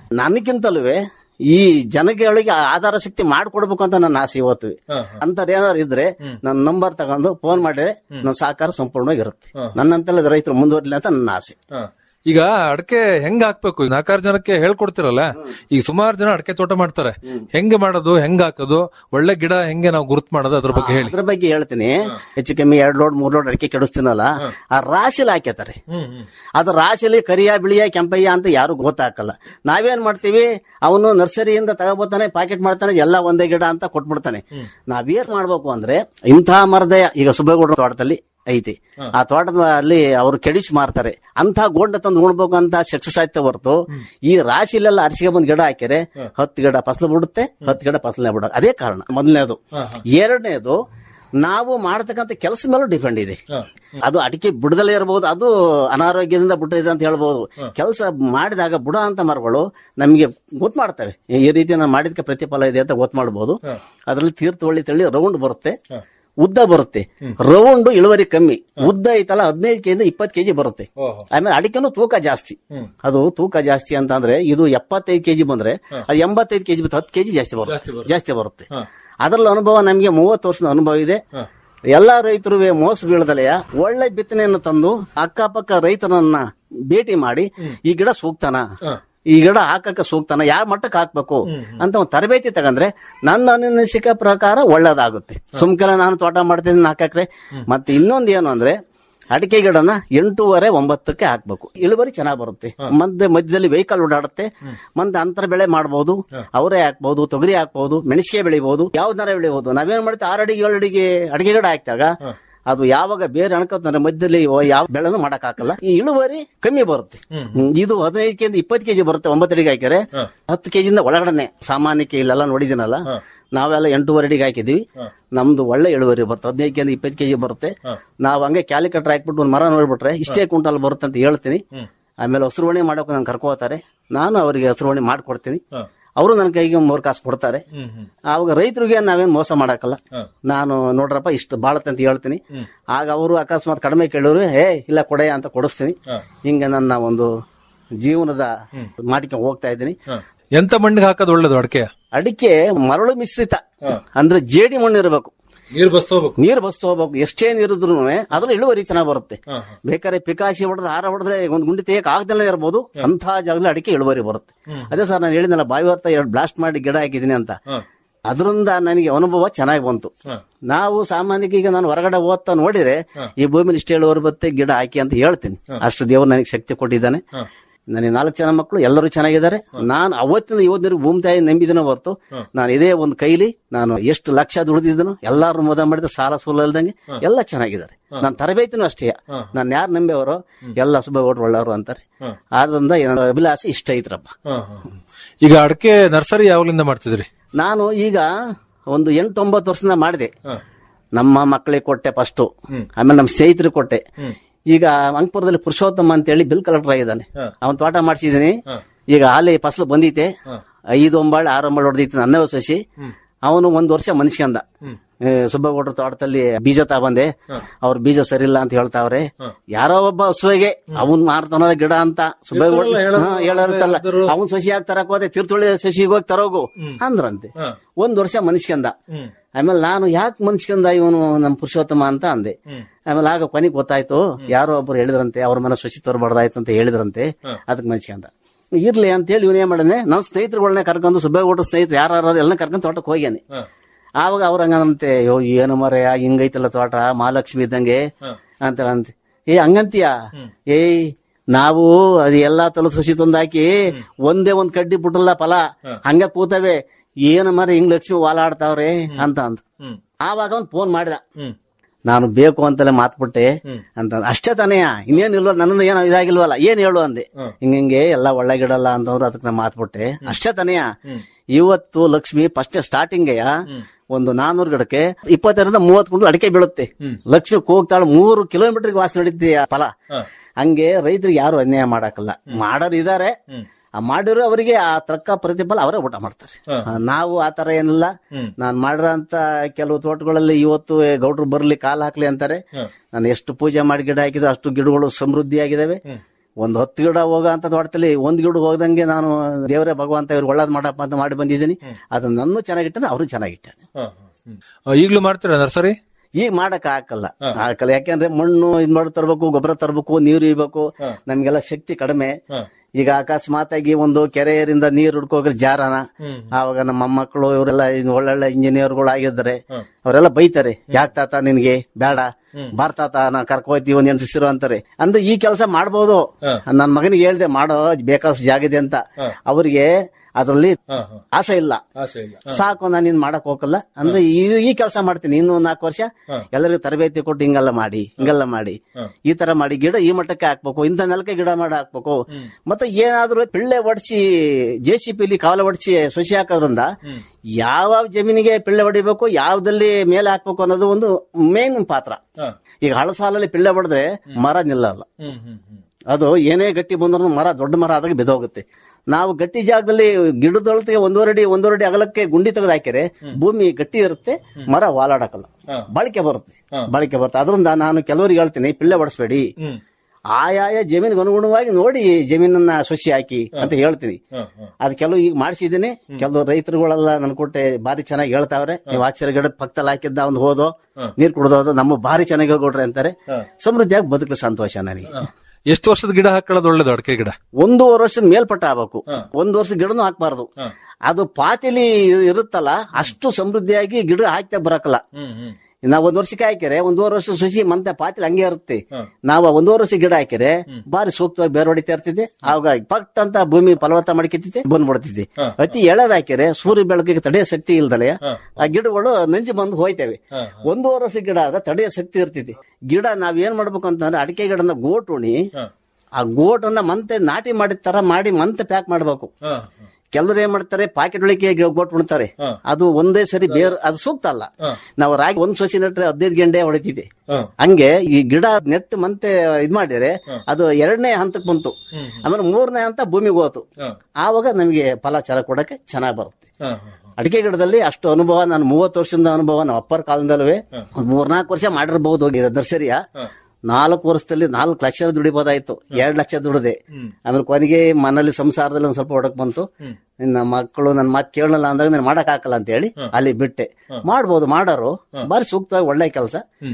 ನನಗಿಂತಲೂ ಈ ಜನಗಳಿಗೆ ಆಧಾರ ಶಕ್ತಿ ಮಾಡ್ಕೊಡ್ಬೇಕು ಅಂತ ನನ್ನ ಆಸೆ ಇವತ್ತು ಅಂತದ್ ಏನಾದ್ರು ಇದ್ರೆ ನನ್ನ ನಂಬರ್ ತಗೊಂಡು ಫೋನ್ ಮಾಡಿದ್ರೆ ನನ್ನ ಸಹಕಾರ ಸಂಪೂರ್ಣವಾಗಿ ಇರುತ್ತೆ ನನ್ನಂತೆಲ್ಲ ರೈತರು ಮುಂದುವರಿಲಿ ಅಂತ ನನ್ನ ಆಸೆ ಈಗ ಅಡಕೆ ಹೆಂಗ್ ಹಾಕ್ಬೇಕು ಈಗ ನಾಲ್ಕಾರು ಜನಕ್ಕೆ ಹೇಳ್ಕೊಡ್ತಿರಲ್ಲ ಈಗ ಸುಮಾರು ಜನ ಅಡಕೆ ತೋಟ ಮಾಡ್ತಾರೆ ಹೆಂಗೆ ಮಾಡೋದು ಹೆಂಗ್ ಹಾಕೋದು ಒಳ್ಳೆ ಗಿಡ ಹೆಂಗೆ ನಾವು ಗುರುತ್ ಮಾಡೋದು ಅದ್ರ ಬಗ್ಗೆ ಹೇಳಿ ಅದ್ರ ಬಗ್ಗೆ ಹೇಳ್ತೀನಿ ಹೆಚ್ಚು ಕಮ್ಮಿ ಎರಡ್ ಲೋಡ್ ಮೂರ್ ಲೋಡ್ ಅಡಿಕೆ ಕೆಡಿಸ್ತೀನಲ್ಲ ಆ ರಾಶಿಲಿ ಹಾಕ್ಯತಾರೆ ಅದು ರಾಶಿಲಿ ಕರಿಯ ಬಿಳಿಯ ಕೆಂಪಯ್ಯ ಅಂತ ಯಾರು ಗೊತ್ತಾಗಲ್ಲ ನಾವೇನ್ ಮಾಡ್ತೀವಿ ಅವನು ನರ್ಸರಿಯಿಂದ ತಗೋಬೋತಾನೆ ಪಾಕೆಟ್ ಮಾಡ್ತಾನೆ ಎಲ್ಲ ಒಂದೇ ಗಿಡ ಅಂತ ಕೊಟ್ಬಿಡ್ತಾನೆ ನಾವೇನ್ ಮಾಡ್ಬೇಕು ಅಂದ್ರೆ ಇಂಥ ಮರದ ಈಗ ಸುಬ್ಬೇಗೌಡರ ತೋಟದಲ್ಲಿ ಐತಿ ಆ ತೋಟದ ಅಲ್ಲಿ ಅವ್ರು ಕೆಡಿಸಿ ಮಾರ್ತಾರೆ ಅಂತ ಗೋಂಡ ತಂದು ಉಣ್ಬೇಕು ಅಂತ ಸಕ್ಸಸ್ ಆಯ್ತಾ ಹೊರತು ಈ ರಾಶಿಲೆಲ್ಲ ಅರಸಿಗೆ ಬಂದ್ ಗಿಡ ಹಾಕಿದ್ರೆ ಹತ್ತು ಗಿಡ ಫಸಲು ಬಿಡುತ್ತೆ ಹತ್ತು ಗಿಡ ಫಸಲೇ ಬಿಡೋದು ಅದೇ ಕಾರಣ ಮೊದಲನೇದು ಎರಡನೇದು ನಾವು ಮಾಡತಕ್ಕಂತ ಕೆಲಸ ಮೇಲೂ ಡಿಪೆಂಡ್ ಇದೆ ಅದು ಅಡಿಕೆ ಬುಡದಲ್ಲೇ ಇರಬಹುದು ಅದು ಅನಾರೋಗ್ಯದಿಂದ ಬಿಟ್ಟಿದೆ ಅಂತ ಹೇಳ್ಬೋದು ಕೆಲಸ ಮಾಡಿದಾಗ ಬುಡ ಅಂತ ಮರಗಳು ನಮಗೆ ಗೊತ್ತು ಮಾಡ್ತವೆ ಈ ರೀತಿ ನಾವು ಮಾಡಿದಕ್ಕೆ ಪ್ರತಿಫಲ ಇದೆ ಅಂತ ಗೊತ್ತು ಮಾಡಬಹುದು ಅದರಲ್ಲಿ ತೀರ್ಥವಳ್ಳಿ ತಳ್ಳಿ ರೌಂಡ್ ಬರುತ್ತೆ ಉದ್ದ ಬರುತ್ತೆ ರೌಂಡ್ ಇಳುವರಿ ಕಮ್ಮಿ ಉದ್ದ ಐತಲ್ಲ ಹದಿನೈದು ಕೆಜಿ ಇಪ್ಪತ್ತು ಕೆಜಿ ಬರುತ್ತೆ ಆಮೇಲೆ ಅಡಿಕೆನೂ ತೂಕ ಜಾಸ್ತಿ ಅದು ತೂಕ ಜಾಸ್ತಿ ಅಂತ ಅಂದ್ರೆ ಇದು ಎಪ್ಪತ್ತೈದು ಕೆಜಿ ಬಂದ್ರೆ ಅದು ಎಂಬತ್ತೈದು ಕೆಜಿ ಹತ್ತು ಕೆಜಿ ಜಾಸ್ತಿ ಬರುತ್ತೆ ಜಾಸ್ತಿ ಬರುತ್ತೆ ಅದ್ರಲ್ಲಿ ಅನುಭವ ನಮ್ಗೆ ಮೂವತ್ತು ವರ್ಷದ ಅನುಭವ ಇದೆ ಎಲ್ಲಾ ರೈತರು ಮೋಸ ಬೀಳದಲೆಯ ಒಳ್ಳೆ ಬಿತ್ತನೆಯನ್ನು ತಂದು ಅಕ್ಕಪಕ್ಕ ರೈತರನ್ನ ಭೇಟಿ ಮಾಡಿ ಈ ಗಿಡ ಸೂಕ್ತನ ಈ ಗಿಡ ಹಾಕಕ್ಕೆ ಸೂಕ್ತನ ಯಾವ ಮಟ್ಟಕ್ಕೆ ಹಾಕ್ಬೇಕು ಅಂತ ಒಂದು ತರಬೇತಿ ತಗಂದ್ರೆ ನನ್ನ ಅನಿಸಿಕೆ ಪ್ರಕಾರ ಒಳ್ಳೇದಾಗುತ್ತೆ ಸುಮ್ಕೆಲ್ಲ ನಾನು ತೋಟ ಮಾಡ್ತೀನಿ ನಾಲ್ಕು ಎಕರೆ ಮತ್ತೆ ಇನ್ನೊಂದು ಏನು ಅಂದ್ರೆ ಅಡಿಕೆ ಗಿಡನ ಎಂಟೂವರೆ ಒಂಬತ್ತಕ್ಕೆ ಹಾಕ್ಬೇಕು ಇಳುವರಿ ಚೆನ್ನಾಗಿ ಬರುತ್ತೆ ಮಧ್ಯ ಮಧ್ಯದಲ್ಲಿ ವೆಹಿಕಲ್ ಓಡಾಡುತ್ತೆ ಮತ್ತೆ ಅಂತರ ಬೆಳೆ ಮಾಡಬಹುದು ಅವರೇ ಹಾಕ್ಬಹುದು ತೊಗರಿ ಹಾಕ್ಬಹುದು ಮೆಣಸಿಗೆ ಬೆಳಿಬಹುದು ಯಾವ್ದಾರ ಬೆಳಿಬಹುದು ನಾವೇನ್ ಮಾಡ್ತೀವಿ ಆರು ಅಡಿಗೆ ಏಳು ಅಡಿಗೆ ಅಡಿಗೆ ಗಿಡ ಹಾಕ್ದಾಗ ಅದು ಯಾವಾಗ ಬೇರೆ ಅಣಕತ್ತಂದ್ರೆ ಮಧ್ಯದಲ್ಲಿ ಯಾವ ಬೆಳೆನೂ ಮಾಡಕ್ ಹಾಕಲ್ಲ ಈ ಇಳುವರಿ ಕಮ್ಮಿ ಬರುತ್ತೆ ಹ್ಮ್. ಇದು ಹದಿನೈದು ಕೆಜಿ ಇಪ್ಪತ್ತು ಕೆಜಿ ಬರುತ್ತೆ ಒಂಬತ್ತು ಅಡಿಗೆ ಹಾಕಿದ್ರೆ ಹತ್ತು ಕೆಜಿಯಿಂದ ಒಳಗಡೆನೆ ಸಾಮಾನ್ಯಕ್ಕೆ ಇಲ್ಲೆಲ್ಲ ನೋಡಿದಿನಲ್ಲ ನಾವೆಲ್ಲ ಎಂಟೂವರೆ ಅಡಿಗೆ ಹಾಕಿದೀವಿ ನಮ್ದು ಒಳ್ಳೆ ಇಳುವರಿ ಬರುತ್ತೆ ಹದಿನೈದು ಕೆಜಿ ಇಪ್ಪತ್ತು ಕೆಜಿ ಬರುತ್ತೆ ನಾವು ಹಂಗೆ ಕ್ಯಾಲಿಕಟರ್ ಹಾಕ್ಬಿಟ್ಟು ಒಂದು ಮರ ನೋಡ್ಬಿಟ್ರೆ ಇಷ್ಟೇ ಕುಂಟಲ್ ಬರುತ್ತೆ ಅಂತ ಹೇಳ್ತೀನಿ ಆಮೇಲೆ ಹಸಿರುವಣಿ ಮಾಡೋಕೆ ನಾನು ಕರ್ಕೋತಾರೆ ನಾನು ಅವರಿಗೆ ಹಸಿರುವಣಿ ಮಾಡ್ಕೊಡ್ತೀನಿ ಅವರು ನನ್ನ ಕೈಗೆ ಮೂರು ಕಾಸು ಕೊಡ್ತಾರೆ ಆವಾಗ ರೈತರಿಗೆ ನಾವೇನ್ ಮೋಸ ಮಾಡಕ್ಕಲ್ಲ ನಾನು ನೋಡ್ರಪ್ಪ ಇಷ್ಟು ಬಾಳತ್ತೆ ಅಂತ ಹೇಳ್ತೀನಿ ಆಗ ಅವರು ಅಕಸ್ಮಾತ್ ಕಡಿಮೆ ಕೇಳೋರು ಹೇ ಇಲ್ಲ ಕೊಡೆಯ ಅಂತ ಕೊಡಿಸ್ತೀನಿ ಹಿಂಗೆ ನನ್ನ ಒಂದು ಜೀವನದ ಮಾಡಿಕೊಂಡು ಹೋಗ್ತಾ ಇದ್ದೀನಿ ಎಂತ ಮಣ್ಣಿಗೆ ಹಾಕೋದು ಒಳ್ಳೇದು ಅಡಕೆ ಅಡಿಕೆ ಮರಳು ಮಿಶ್ರಿತ ಅಂದ್ರೆ ಜೇಡಿ ಮಣ್ಣು ಇರಬೇಕು ನೀರು ಬಸ್ತು ಹೋಗ್ಬೇಕು ನೀರು ಬಸ್ತು ಹೋಗ್ಬೇಕು ಎಷ್ಟೇ ನೀರಿದ್ರು ಅದ್ರಲ್ಲಿ ಇಳುವರಿ ಚೆನ್ನಾಗಿ ಬರುತ್ತೆ ಬೇಕಾದ್ರೆ ಪಿಕಾಸಿ ಹೊಡೆದ್ರೆ ಹಾರ ಹೊಡೆದ್ರೆ ಒಂದ್ ಗುಂಡಿ ತೆಗಿಯಕ್ ಆಗದಲ್ಲೇ ಇರ್ಬೋದು ಅಂತ ಜಾಗದಲ್ಲಿ ಅಡಿಕೆ ಇಳುವರಿ ಬರುತ್ತೆ ಅದೇ ಸರ್ ನಾನು ಹೇಳಿದ್ನಲ್ಲ ಬಾವಿ ಹೊತ್ತ ಎರಡು ಬ್ಲಾಸ್ಟ್ ಮಾಡಿ ಗಿಡ ಹಾಕಿದೀನಿ ಅಂತ ಅದರಿಂದ ನನಗೆ ಅನುಭವ ಚೆನ್ನಾಗಿ ಬಂತು ನಾವು ಸಾಮಾನ್ಯಕ್ಕೆ ಈಗ ನಾನು ಹೊರಗಡೆ ಓದ್ತಾ ನೋಡಿದ್ರೆ ಈ ಭೂಮಿಲಿ ಇಷ್ಟ ಇಳುವರಿ ಬರುತ್ತೆ ಗಿಡ ಹಾಕಿ ಅಂತ ಹೇಳ್ತೀನಿ ಅಷ್ಟು ದೇವ್ರು ನನಗೆ ಶಕ್ತಿ ಕೊಟ್ಟಿದ್ದಾನೆ ನನಗೆ ನಾಲ್ಕು ಜನ ಮಕ್ಕಳು ಎಲ್ಲರೂ ಚೆನ್ನಾಗಿದ್ದಾರೆ ನಾನು ಅವತ್ತಿನ ಇವತ್ತಿನ ಭೂಮಿ ತಾಯಿ ನಂಬಿದನ ಹೊರತು ನಾನು ಇದೇ ಒಂದು ಕೈಲಿ ನಾನು ಎಷ್ಟು ಲಕ್ಷ ದುಡಿದಿದ್ದನು ಎಲ್ಲಾರು ಮೋದ ಮಾಡಿದ ಸಾಲ ಸೂಲ ಇಲ್ದಂಗೆ ಎಲ್ಲ ಚೆನ್ನಾಗಿದ್ದಾರೆ ನಾನು ತರಬೇತಿನೂ ಅಷ್ಟೇ ನಾನು ಯಾರು ನಂಬೇವರು ಎಲ್ಲ ಸುಬ್ಬ ಓಟ್ ಒಳ್ಳೆಯವರು ಅಂತಾರೆ ಆದ್ರಿಂದ ನನ್ನ ಅಭಿಲಾಷೆ ಇಷ್ಟ ಐತ್ರಪ್ಪ ಈಗ ಅಡಕೆ ನರ್ಸರಿ ಯಾವಾಗ್ಲಿಂದ ಮಾಡ್ತಿದ್ರಿ ನಾನು ಈಗ ಒಂದು ಎಂಟು ಒಂಬತ್ತು ವರ್ಷದಿಂದ ಮಾಡಿದೆ ನಮ್ಮ ಮಕ್ಕಳಿಗೆ ಕೊಟ್ಟೆ ಫಸ್ಟ್ ಆಮೇಲೆ ನಮ್ಮ ಸ್ನೇಹಿತರಿಗೆ ಕೊಟ್ಟೆ ಈಗ ಅಂಕಪುರದಲ್ಲಿ ಪುರುಷೋತ್ತಮ ಅಂತ ಹೇಳಿ ಬಿಲ್ ಕಲೆಕ್ಟರ್ ಆಗಿದ್ದಾನೆ ಅವನ್ ತೋಟ ಮಾಡಿಸಿದೀನಿ ಈಗ ಹಾಲಿ ಫಸಲು ಬಂದೈತೆ ಐದು ಒಂಬಾಳು ಆರು ಒಂಬಾಳು ಹೊಡೆದೈತೆ ನನ್ನವ ಸಸಿ ಅವನು ಒಂದ್ ವರ್ಷ ಮನ್ಸ್ಕೊಂಡ ಏ, ಸುಬ್ಬಗೌಡ್ರ ತೋಟದಲ್ಲಿ ಬೀಜ ತಗೊಂಡೆ ಅವ್ರ ಬೀಜ ಸರಿಯಿಲ್ಲ ಅಂತ ಹೇಳ್ತಾವ್ರೆ ಯಾರೋ ಒಬ್ಬ ಹಸುವಿಗೆ ಅವನ್ ಮಾರ್ತಾನ ಗಿಡ ಅಂತ ಸುಬ್ಬಗೌಡ್ರ ಹಾ, ಹೇಳೋರ್ತಲ್ಲ ಅವನ್ ಸಸಿ ಹಾಕಿ ತರಕ್ ಹೋದೆ ತೀರ್ಥೊಳ್ಳಿ ಸಸಿಗೆ ಹೋಗಿ ತರೋಗು ಅಂದ್ರಂತೆ ಒಂದ್ ವರ್ಷ ಮನ್ಸ್ಕೊಂಡ ಆಮೇಲೆ ನಾನು ಯಾಕೆ ಮನ್ಸ್ಕೊಂಡ ಇವನು ನಮ್ ಪುರುಷೋತ್ತಮ ಅಂತ ಅಂದೆ ಆಮೇಲೆ ಆಗ ಕೊನೆಗೆ ಗೊತ್ತಾಯ್ತು ಯಾರೋ ಒಬ್ರು ಹೇಳಿದ್ರಂತೆ ಅವ್ರ ಮನೆ ಸಸಿ ತರಬಾರ್ದಾಯ್ತು ಅಂತ ಹೇಳಿದ್ರಂತೆ ಅದಕ್ಕೆ ಮನ್ಸ್ಕೊಂಡ ಇರ್ಲಿ ಅಂತ ಹೇಳಿ ಇವನ್ ಏನ್ ಮಾಡನೆ ನನ್ನ ಸ್ನೇಹಿತರುಗಳನ್ನ ಕರ್ಕೊಂಡು ಸುಬ್ಬಗೌಡ್ರ ಸ್ನೇಹಿತರು ಯಾರು ಎಲ್ಲ ಕರ್ಕೊಂಡು ತೋಟಕ್ಕೆ ಹೋಗ್ಯಾನೆ ಆವಾಗ ಅವ್ರ ಹಂಗಂತೆ ಅಯ್ಯೋ ಏನು ಮರೆಯ ಹಿಂಗೈತಲ್ಲ ತೋಟ ಮಹಾಲಕ್ಷ್ಮಿ ಇದ್ದಂಗೆ ಅಂತ ಅಂತೆ ಏ ಹಂಗಂತೀಯ ಏಯ್ ನಾವು ಅದು ಎಲ್ಲಾ ತಲ ಸಸಿ ತಂದಾಕಿ ಒಂದೇ ಒಂದ್ ಕಡ್ಡಿ ಬಿಟ್ಟಲ್ಲ ಫಲ ಹಂಗ ಕೂತವೆ ಏನು ಮರ ಹಿಂಗ್ ಲಕ್ಷ್ಮಿ ವಾಲಾಡ್ತಾವ್ರೆ ಅಂತ ಅಂದ ಆವಾಗ ಅವ್ನ್ ಫೋನ್ ಮಾಡಿದ ನಾನು ಬೇಕು ಅಂತಲೇ ಮಾತ್ಬಿಟ್ಟೆ ಅಂತ ಅಂದ. ಅಷ್ಟೇ ತಾನೆಯ ಇನ್ನೇನ್ ಇಲ್ವ ನನ್ನದು ಏನೋ ಇದಾಗಿಲ್ವಲ್ಲ ಏನ್ ಹೇಳು ಅಂದೆ ಹಿಂಗ ಹಿಂಗೆ ಎಲ್ಲ ಒಳಗಿಡಲ್ಲ ಅಂತಂದ್ರು ಅದಕ್ಕೆ ನಾ ಮಾತ್ಬಿಟ್ಟೆ ಅಷ್ಟೇ ತಾನೆಯ ಇವತ್ತು ಲಕ್ಷ್ಮಿ ಫಸ್ಟ್ ಸ್ಟಾರ್ಟಿಂಗ್ ಒಂದು ನಾನೂರು ಗಿಡಕ್ಕೆ ಇಪ್ಪತ್ತರಿಂದ ಮೂವತ್ತು ಕುಂಟಲ್ ಅಡಿಕೆ ಬೀಳುತ್ತೆ ಲಕ್ಷ್ಮಿ ಹೋಗ್ತಾಳೆ ಮೂರು ಕಿಲೋಮೀಟರ್ಗೆ ವಾಸ ನಡೀತಿ ಆ ಫಲ ಹಂಗೆ ರೈತರಿಗೆ ಯಾರು ಅನ್ಯಾಯ ಮಾಡಕ್ಕಲ್ಲ ಮಾಡೋರು ಇದಾರೆ ಆ ಮಾಡಿರೋ ಅವರಿಗೆ ಆ ತಕ್ಕ ಪ್ರತಿಫಲ ಅವರೇ ಊಟ ಮಾಡ್ತಾರೆ ಆ, ನಾವು ಆ ತರ ಏನಿಲ್ಲ ನಾನ್ ಮಾಡಿರೋ ಅಂತ ಕೆಲವು ತೋಟಗಳಲ್ಲಿ ಇವತ್ತು ಏ, ಗೌಡ್ರು ಬರ್ಲಿ ಕಾಲ್ ಹಾಕ್ಲಿ ಅಂತಾರೆ ನಾನು ಎಷ್ಟು ಪೂಜೆ ಮಾಡಿ ಗಿಡ ಹಾಕಿದ್ರೆ ಅಷ್ಟು ಗಿಡಗಳು ಸಮೃದ್ಧಿ ಆಗಿದಾವೆ ಒಂದ್ ಹತ್ತು ಗಿಡ ಹೋಗೋ ಅಂತ ತೋಟದಲ್ಲಿ ಒಂದ್ ಗಿಡ ಹೋಗದಂಗೆ ನಾನು ದೇವರೇ ಭಗವಂತ ಇವ್ರು ಒಳ್ಳೇದ್ ಮಾಡಪ್ಪ ಅಂತ ಮಾಡಿ ಬಂದಿದ್ದೀನಿ ಅದನ್ನ ನನ್ನೂ ಚೆನ್ನಾಗಿಟ್ಟಾನೆ ಅವರು ಚೆನ್ನಾಗಿಟ್ಟಾನೆ ಈಗ್ಲೂ ಮಾಡ್ತೀರಾ ನರ್ಸರಿ ಈಗ ಮಾಡಕ್ ಹಾಕಲ್ಲ ಹಾಕಲ್ಲ ಯಾಕೆಂದ್ರೆ ಮಣ್ಣು ಇದ್ ಮಾಡಿ ತರ್ಬೇಕು ಗೊಬ್ಬರ ತರ್ಬೇಕು ನೀರು ಇರ್ಬೇಕು ನಮ್ಗೆಲ್ಲ ಶಕ್ತಿ ಕಡಿಮೆ ಈಗ ಅಕಸ್ಮಾತ್ ಆಗಿ ಒಂದು ಕೆರೆಯರಿಂದ ನೀರು ಹುಡ್ಕೋಗ್ರೆ ಜಾರನ ಆವಾಗ ನಮ್ಮ ಮೊಮ್ಮಕ್ಕಳು ಇವರೆಲ್ಲ ಇನ್ ಒಳ್ಳೊಳ್ಳೆ ಇಂಜಿನಿಯರ್ಗಳು ಆಗಿದ್ದಾರೆ ಅವರೆಲ್ಲ ಬೈತಾರೆ ಯಾಕ್ ತಾತ ನಿನ್ಗೆ ಬೇಡ ಬಾರ್ ತಾತ ನಾ ಕರ್ಕೊ ಹೋಯ್ತೀವಿ ಒಂದ್ ಎಂಟು ಅಂತಾರೆ ಅಂದ್ರೆ ಈ ಕೆಲಸ ಮಾಡ್ಬೋದು ನನ್ ಮಗನಿಗೆ ಹೇಳ್ದೆ ಮಾಡೋ ಬೇಕಾದಷ್ಟು ಜಾಗ ಇದೆ ಅಂತ ಅವರಿಗೆ ಅದರಲ್ಲಿ ಆಸೆ ಇಲ್ಲ ಆಸೆ ಇಲ್ಲ ಸಾಕು ನಾನು ಇನ್ ಮಾಡಕ್ ಹೋಗಲ್ಲ ಅಂದ್ರೆ ಈ ಈ ಕೆಲಸ ಮಾಡ್ತೀನಿ ಇನ್ನು ನಾಲ್ಕು ವರ್ಷ ಎಲ್ಲರಿಗೂ ತರಬೇತಿ ಕೊಟ್ಟು ಹಿಂಗೆಲ್ಲ ಮಾಡಿ ಹಿಂಗೆಲ್ಲ ಮಾಡಿ ಈ ತರ ಮಾಡಿ ಗಿಡ ಈ ಮಟ್ಟಕ್ಕೆ ಹಾಕ್ಬೇಕು ಇಂಥ ನೆಲಕ್ಕೆ ಗಿಡ ಮಾಡಿ ಹಾಕ್ಬೇಕು ಮತ್ತೆ ಏನಾದ್ರೂ ಪಿಳ್ಳೆ ಹೊಡ್ಸಿ ಜೆ ಸಿ ಪಿಲಿ ಕಾಲ ಹೊಡ್ಸಿ ಸೊಸಿ ಹಾಕೋದ್ರಿಂದ ಯಾವ ಜಮೀನಿಗೆ ಪಿಳ್ಳೆ ಹೊಡಿಬೇಕು ಯಾವ್ದಲ್ಲಿ ಮೇಲೆ ಹಾಕ್ಬೇಕು ಅನ್ನೋದು ಒಂದು ಮೇನ್ ಪಾತ್ರ ಈಗ ಹಳ ಸಾಲಲ್ಲಿ ಪಿಳ್ಳೆ ಹೊಡೆದ್ರೆ ಮರ ನಿಲ್ಲಲ್ಲ ಅದು ಏನೇ ಗಟ್ಟಿ ಬಂದ್ರು ಮರ ದೊಡ್ಡ ಮರ ಆದಾಗ ಬಿದ್ದೋಗುತ್ತೆ ನಾವು ಗಟ್ಟಿ ಜಾಗದಲ್ಲಿ ಗಿಡದೊಳಗೆ ಒಂದೂವರೆ ಅಡಿ ಒಂದೂವರೆ ಅಡಿ ಅಗಲಕ್ಕೆ ಗುಂಡಿ ತೆಗೆದು ಹಾಕಿದ್ರೆ ಭೂಮಿ ಗಟ್ಟಿ ಇರುತ್ತೆ ಮರ ವಾಲಾಡಕಲ್ಲ ಬಾಳಿಕೆ ಬರುತ್ತೆ ಬಾಳಿಕೆ ಬರುತ್ತೆ ಅದರಿಂದ ನಾನು ಕೆಲವರಿಗೆ ಹೇಳ್ತೀನಿ ಪಿಳ್ಳೆ ಹೊಡಿಸ್ಬೇಡಿ ಆಯಾಯ ಜಮೀನಿಗೆ ಅನುಗುಣವಾಗಿ ನೋಡಿ ಜಮೀನನ್ನ ಸೊಸಿ ಹಾಕಿ ಅಂತ ಹೇಳ್ತೀನಿ ಅದ್ ಕೆಲವು ಈಗ ಮಾಡಿಸಿದ್ದೀನಿ ಕೆಲವು ರೈತರುಗಳೆಲ್ಲ ನನ್ ಕೊಟ್ಟೆ ಬಾರಿ ಚೆನ್ನಾಗಿ ಹೇಳ್ತಾವ್ರೆ ನೀವು ಅಕ್ಷರ ಗಿಡ ಪಕ್ಕದಲ್ಲಿ ಹಾಕಿದ್ದ ಒಂದು ಹೋದೋ ನೀರ್ ಕುಡ್ದೋದು ನಮ್ಮ ಬಾರಿ ಚೆನ್ನಾಗಿ ಹೇಳ್ಕೊಡ್ರಿ ಅಂತಾರೆ ಸಮೃದ್ಧಿಯಾಗಿ ಬದುಕಲು ಸಂತೋಷ ನನಗೆ ಎಷ್ಟು ವರ್ಷದ ಗಿಡ ಹಾಕೊಳ್ಳೋದು ಒಳ್ಳೇದು ಅಡಕೆ ಗಿಡ ಒಂದೂವರೆ ವರ್ಷದ ಮೇಲ್ಪಟ್ಟ ಆಗ್ಬೇಕು ಒಂದು ವರ್ಷ ಗಿಡನು ಹಾಕ್ಬಾರ್ದು ಅದು ಪಾತಿಲಿ ಇರುತ್ತಲ್ಲ ಅಷ್ಟು ಸಮೃದ್ಧಿಯಾಗಿ ಗಿಡ ಹಾಕ್ತಾ ಬರಕಲ್ಲ ನಾವ್ ಒಂದ್ ವರ್ಷಕ್ಕೆ ಹಾಕಿರೆ ಒಂದೂವರೆ ವರ್ಷ ಸುಸಿ ಮಂತ ಪಾತಿಲ್ ಹಂಗೆ ಇರುತ್ತೆ ನಾವು ಒಂದೂವರೆ ವರ್ಷ ಗಿಡ ಹಾಕಿರೆ ಬಾರಿ ಸೂಕ್ತವಾಗಿ ಬೇರೆ ಹೊಡಿತಾ ಇರ್ತಿದ್ದೆ ಆವಾಗ ಪಟ್ ಅಂತ ಭೂಮಿ ಫಲವತ್ತ ಮಾಡ್ಕಿತ್ತಿದ್ದೆ ಬಂದ್ಬಿಡ್ತಿದ್ದೆ ಅತಿ ಎಳೆದ್ ಹಾಕಿರೆ ಸೂರ್ಯ ಬೆಳಕಿಗೆ ತಡೆಯ ಶಕ್ತಿ ಇಲ್ದಲೆ ಆ ಗಿಡಗಳು ನಂಜಿ ಬಂದು ಹೋಯ್ತೇವೆ ಒಂದೂವರೆ ವರ್ಷ ಗಿಡ ಆದ ತಡೆಯ ಶಕ್ತಿ ಇರ್ತಿದೆ ಗಿಡ ನಾವ್ ಏನ್ ಮಾಡ್ಬೇಕು ಅಂತಂದ್ರೆ ಅಡಿಕೆ ಗಿಡನ ಗೋಟುಣಿ ಆ ಗೋಟನ್ನ ಮಂತೆ ನಾಟಿ ಮಾಡಿದ ತರ ಮಾಡಿ ಮಂತೆ ಪ್ಯಾಕ್ ಮಾಡ್ಬೇಕು ಕೆಲವ್ರು ಏನ್ ಮಾಡ್ತಾರೆ ಪಾಕೆಟ್ ಒಳಗೆ ಬಿಡ್ತಾರೆ ಅದು ಒಂದೇ ಸರಿ ಬೇರ್ ಅದು ಸೂಕ್ತ ಅಲ್ಲ ನಾವು ರಾಗಿ ಒಂದ್ ಸೊಸಿ ನೆಟ್ರೆ ಹದಿನೈದು ಗಂಟೆ ಹೊಡಿತಿದೆ ಹಂಗೆ ಈ ಗಿಡ ನೆಟ್ ಮತ್ತೆ ಇದ್ ಮಾಡಿದ್ರೆ ಅದು ಎರಡನೇ ಹಂತಕ್ಕೆ ಬಂತು ಆಮೇಲೆ ಮೂರನೇ ಹಂತ ಭೂಮಿಗೆ ಹೋತು ಆವಾಗ ನಮಗೆ ಫಲ ಛಲ ಕೊಡಕ್ಕೆ ಚೆನ್ನಾಗಿ ಬರುತ್ತೆ ಅಡಿಕೆ ಗಿಡದಲ್ಲಿ ಅಷ್ಟು ಅನುಭವ ನಾನು ಮೂವತ್ತು ವರ್ಷದಿಂದ ಅನುಭವ ನಮ್ಮ ಅಪ್ಪರ ಕಾಲದಲ್ಲೂ ಒಂದ್ ಮೂರ್ನಾಲ್ಕು ವರ್ಷ ಮಾಡಿರ್ಬಹುದು ಹೋಗಿದೆ ನರ್ಸರಿಯ ನಾಲ್ಕು ವರ್ಷದಲ್ಲಿ ನಾಲ್ಕು ಲಕ್ಷ ದುಡಿಬೋದಾಯ್ತು ಎರಡ್ ಲಕ್ಷ ದುಡಿದೆ ಆಮೇಲೆ ಕೊನೆಗೆ ಮನೇಲಿ ಸಂಸಾರದಲ್ಲಿ ಒಂದ್ ಸ್ವಲ್ಪ ಹೊಡಕ್ ಬಂತು ನನ್ನ ಮಕ್ಕಳು ನನ್ನ ಮಾತು ಕೇಳಲ್ಲ ಅಂದಾಗ ನಾನು ಮಾಡಕ್ ಹಾಕಲ್ಲ ಅಂತ ಹೇಳಿ ಅಲ್ಲಿ ಬಿಟ್ಟೆ ಮಾಡ್ಬೋದು ಮಾಡೋರು ಬಾರಿ ಸೂಕ್ತವಾಗಿ ಒಳ್ಳೆ ಕೆಲಸ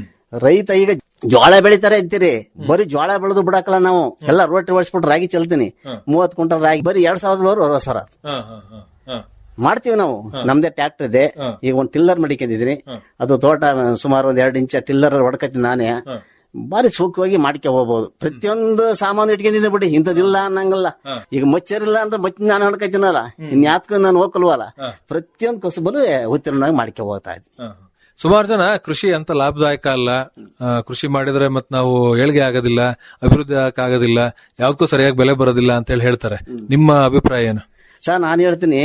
ರೈತ ಈಗ ಜೋಳ ಬೆಳಿತಾರೆ ಅಂತೀರಿ ಬರೀ ಜೋಳ ಬೆಳೆದು ಬಿಡಕಲ್ಲ ನಾವು ಎಲ್ಲ ರೋಟಿ ಓಡಿಸ್ಬಿಟ್ಟು ರಾಗಿ ಚೆಲ್ತೀನಿ ಮೂವತ್ ಕ್ವಿಂಟಲ್ ರಾಗಿ ಬರೀ ಎರಡ್ ಸಾವಿರದ ಅರವತ್ತು ಸಾವಿರ ಆತು. ಮಾಡ್ತೀವಿ ನಾವು ನಮ್ದೇ ಟ್ರ್ಯಾಕ್ಟರ್ ಇದೆ ಈಗ ಒಂದ್ ಟಿಲ್ಲರ್ ಮಡಿಕೊಂಡಿದೀನಿ ಅದು ತೋಟ ಸುಮಾರು ಒಂದ್ ಎರಡು ಇಂಚ ಟಿಲ್ಲರ್ ಹೊಡ್ಕತ್ತೀನಿ ನಾನೇ ಬಾರಿ ಸೂಕ್ತವಾಗಿ ಮಾಡ್ಕೆ ಹೋಗ್ಬೋದು ಪ್ರತಿಯೊಂದು ಸಾಮಾನು ಇಟ್ಕೊಂಡಿದ್ದೆ ಬಿಡಿ ಇಂಥದಿಲ್ಲ ಅನ್ನಂಗಲ್ಲ ಈಗ ಮಚ್ಚರಿಲ್ಲ ಅಂದ್ರೆ ಮಚ್ಚ ನಾನು ಹೊಡ್ಕತ್ತೀನಲ್ಲ ಇನ್ಯಾತ್ಗೂ ನಾನು ಹೋಗಲ್ವಲ್ಲ ಪ್ರತಿಯೊಂದು ಕಸುಬಲು ಉತ್ತೀರ್ಣವಾಗಿ ಮಾಡ್ಕೆ ಹೋಗ್ತಾ ಇದ್ದೆ ಸುಮಾರು ಜನ ಕೃಷಿ ಅಂತ ಲಾಭದಾಯಕ ಅಲ್ಲ ಆ, ಕೃಷಿ ಮಾಡಿದ್ರೆ ಮತ್ ನಾವು ಏಳ್ಗೆ ಆಗೋದಿಲ್ಲ ಅಭಿವೃದ್ಧಿ ಆಗೋದಿಲ್ಲ ಯಾವ್ದಕ್ಕೂ ಸರಿಯಾಗಿ ಬೆಲೆ ಬರೋದಿಲ್ಲ ಅಂತ ಹೇಳಿ ಹೇಳ್ತಾರೆ ನಿಮ್ಮ ಅಭಿಪ್ರಾಯ ಏನು ಸರ್ ನಾನು ಹೇಳ್ತೀನಿ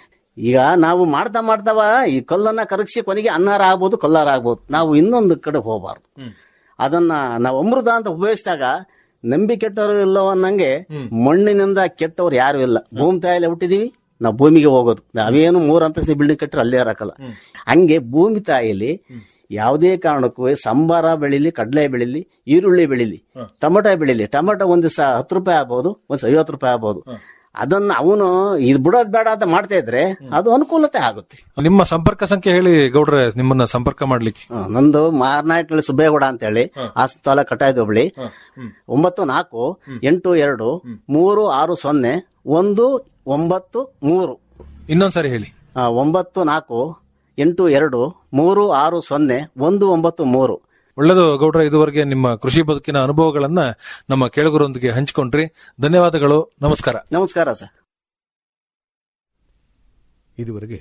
ಈಗ ನಾವು ಮಾಡ್ತಾ ಮಾಡ್ತಾವ ಈ ಕಲ್ಲನ್ನ ಕರಗಿಸಿ ಕೊನೆಗೆ ಅನ್ನಾರ ಆಗ್ಬೋದು ಕಲ್ಲಾರ ಆಗ್ಬೋದು ನಾವು ಇನ್ನೊಂದು ಕಡೆ ಹೋಗಬಾರ್ದು ಅದನ್ನ ನಾವು ಅಮೃತ ಅಂತ ಉಪಯೋಗಿಸಿದಾಗ ನಂಬಿ ಕೆಟ್ಟವರು ಇಲ್ಲವ ಅನ್ನಂಗೆ ಮಣ್ಣಿನಿಂದ ಕೆಟ್ಟವ್ರು ಯಾರು ಇಲ್ಲ ಭೂಮಿ ತಾಯಿಲೆ ಹುಟ್ಟಿದೀವಿ ನಾವು ಭೂಮಿಗೆ ಹೋಗೋದು ನಾವೇನು ಮೂರ್ ಅಂತಸ್ತಿ ಬಿಲ್ಡಿಂಗ್ ಕಟ್ಟರೆ ಅಲ್ಲೇ ಇರಕಲ್ಲ ಹಂಗೆ ಭೂಮಿ ತಾಯಿಲಿ ಯಾವುದೇ ಕಾರಣಕ್ಕೂ ಸಂಬಾರ ಬೆಳಿಲಿ ಕಡಲೆ ಬೆಳಿಲಿ ಈರುಳ್ಳಿ ಬೆಳಿಲಿ ಟೊಮೊಟೊ ಬೆಳಿಲಿ ಟೊಮೊಟೊ ಒಂದ್ ದಿವಸ ಹತ್ತು ರೂಪಾಯಿ ಆಗ್ಬೋದು ಒಂದ್ ಐವತ್ತು ರೂಪಾಯಿ ಆಗ್ಬೋದು ಅದನ್ನ ಅವನು ಇದು ಬಿಡೋದ್ ಬೇಡ ಅಂತ ಮಾಡ್ತಾ ಇದ್ರೆ ಅದು ಅನುಕೂಲತೆ ಆಗುತ್ತೆ ನಿಮ್ಮ ಸಂಪರ್ಕ ಸಂಖ್ಯೆ ಹೇಳಿ ಗೌಡ್ರೆ ನಿಮ್ಮನ್ನ ಸಂಪರ್ಕ ಮಾಡ್ಲಿಕ್ಕೆ ಹ, ನಂದು ಮಾರನಾಯಕಳ್ಳಿ ಸುಬ್ಬೇಗೌಡ ಅಂತ ಹೇಳಿ ಹಾಸನ ತಾಲೂಕು ಕಟಾಯದ ಹೋಬಳಿ ಒಂಬತ್ತು ನಾಲ್ಕು ಎಂಟು ಎರಡು ಮೂರು ಆರು ಸೊನ್ನೆ ಒಂದು ಒಂಬತ್ತು ಮೂರು ಇನ್ನೊಂದ್ಸರಿ ಹೇಳಿ ಆ, ಒಂಬತ್ತು ನಾಲ್ಕು ಎಂಟು ಎರಡು ಮೂರು ಆರು ಸೊನ್ನೆ ಒಂದು ಒಂಬತ್ತು ಮೂರು ಒಳ್ಳೆದು ಗೌಡ್ರ ಇದುವರೆಗೆ ನಿಮ್ಮ ಕೃಷಿ ಬದುಕಿನ ಅನುಭವಗಳನ್ನ ನಮ್ಮ ಕೇಳುಗರೊಂದಿಗೆ ಹಂಚಿಕೊಂಡ್ರಿ ಧನ್ಯವಾದಗಳು ನಮಸ್ಕಾರ ನಮಸ್ಕಾರ ಸರ್ ಇದುವರೆಗೆ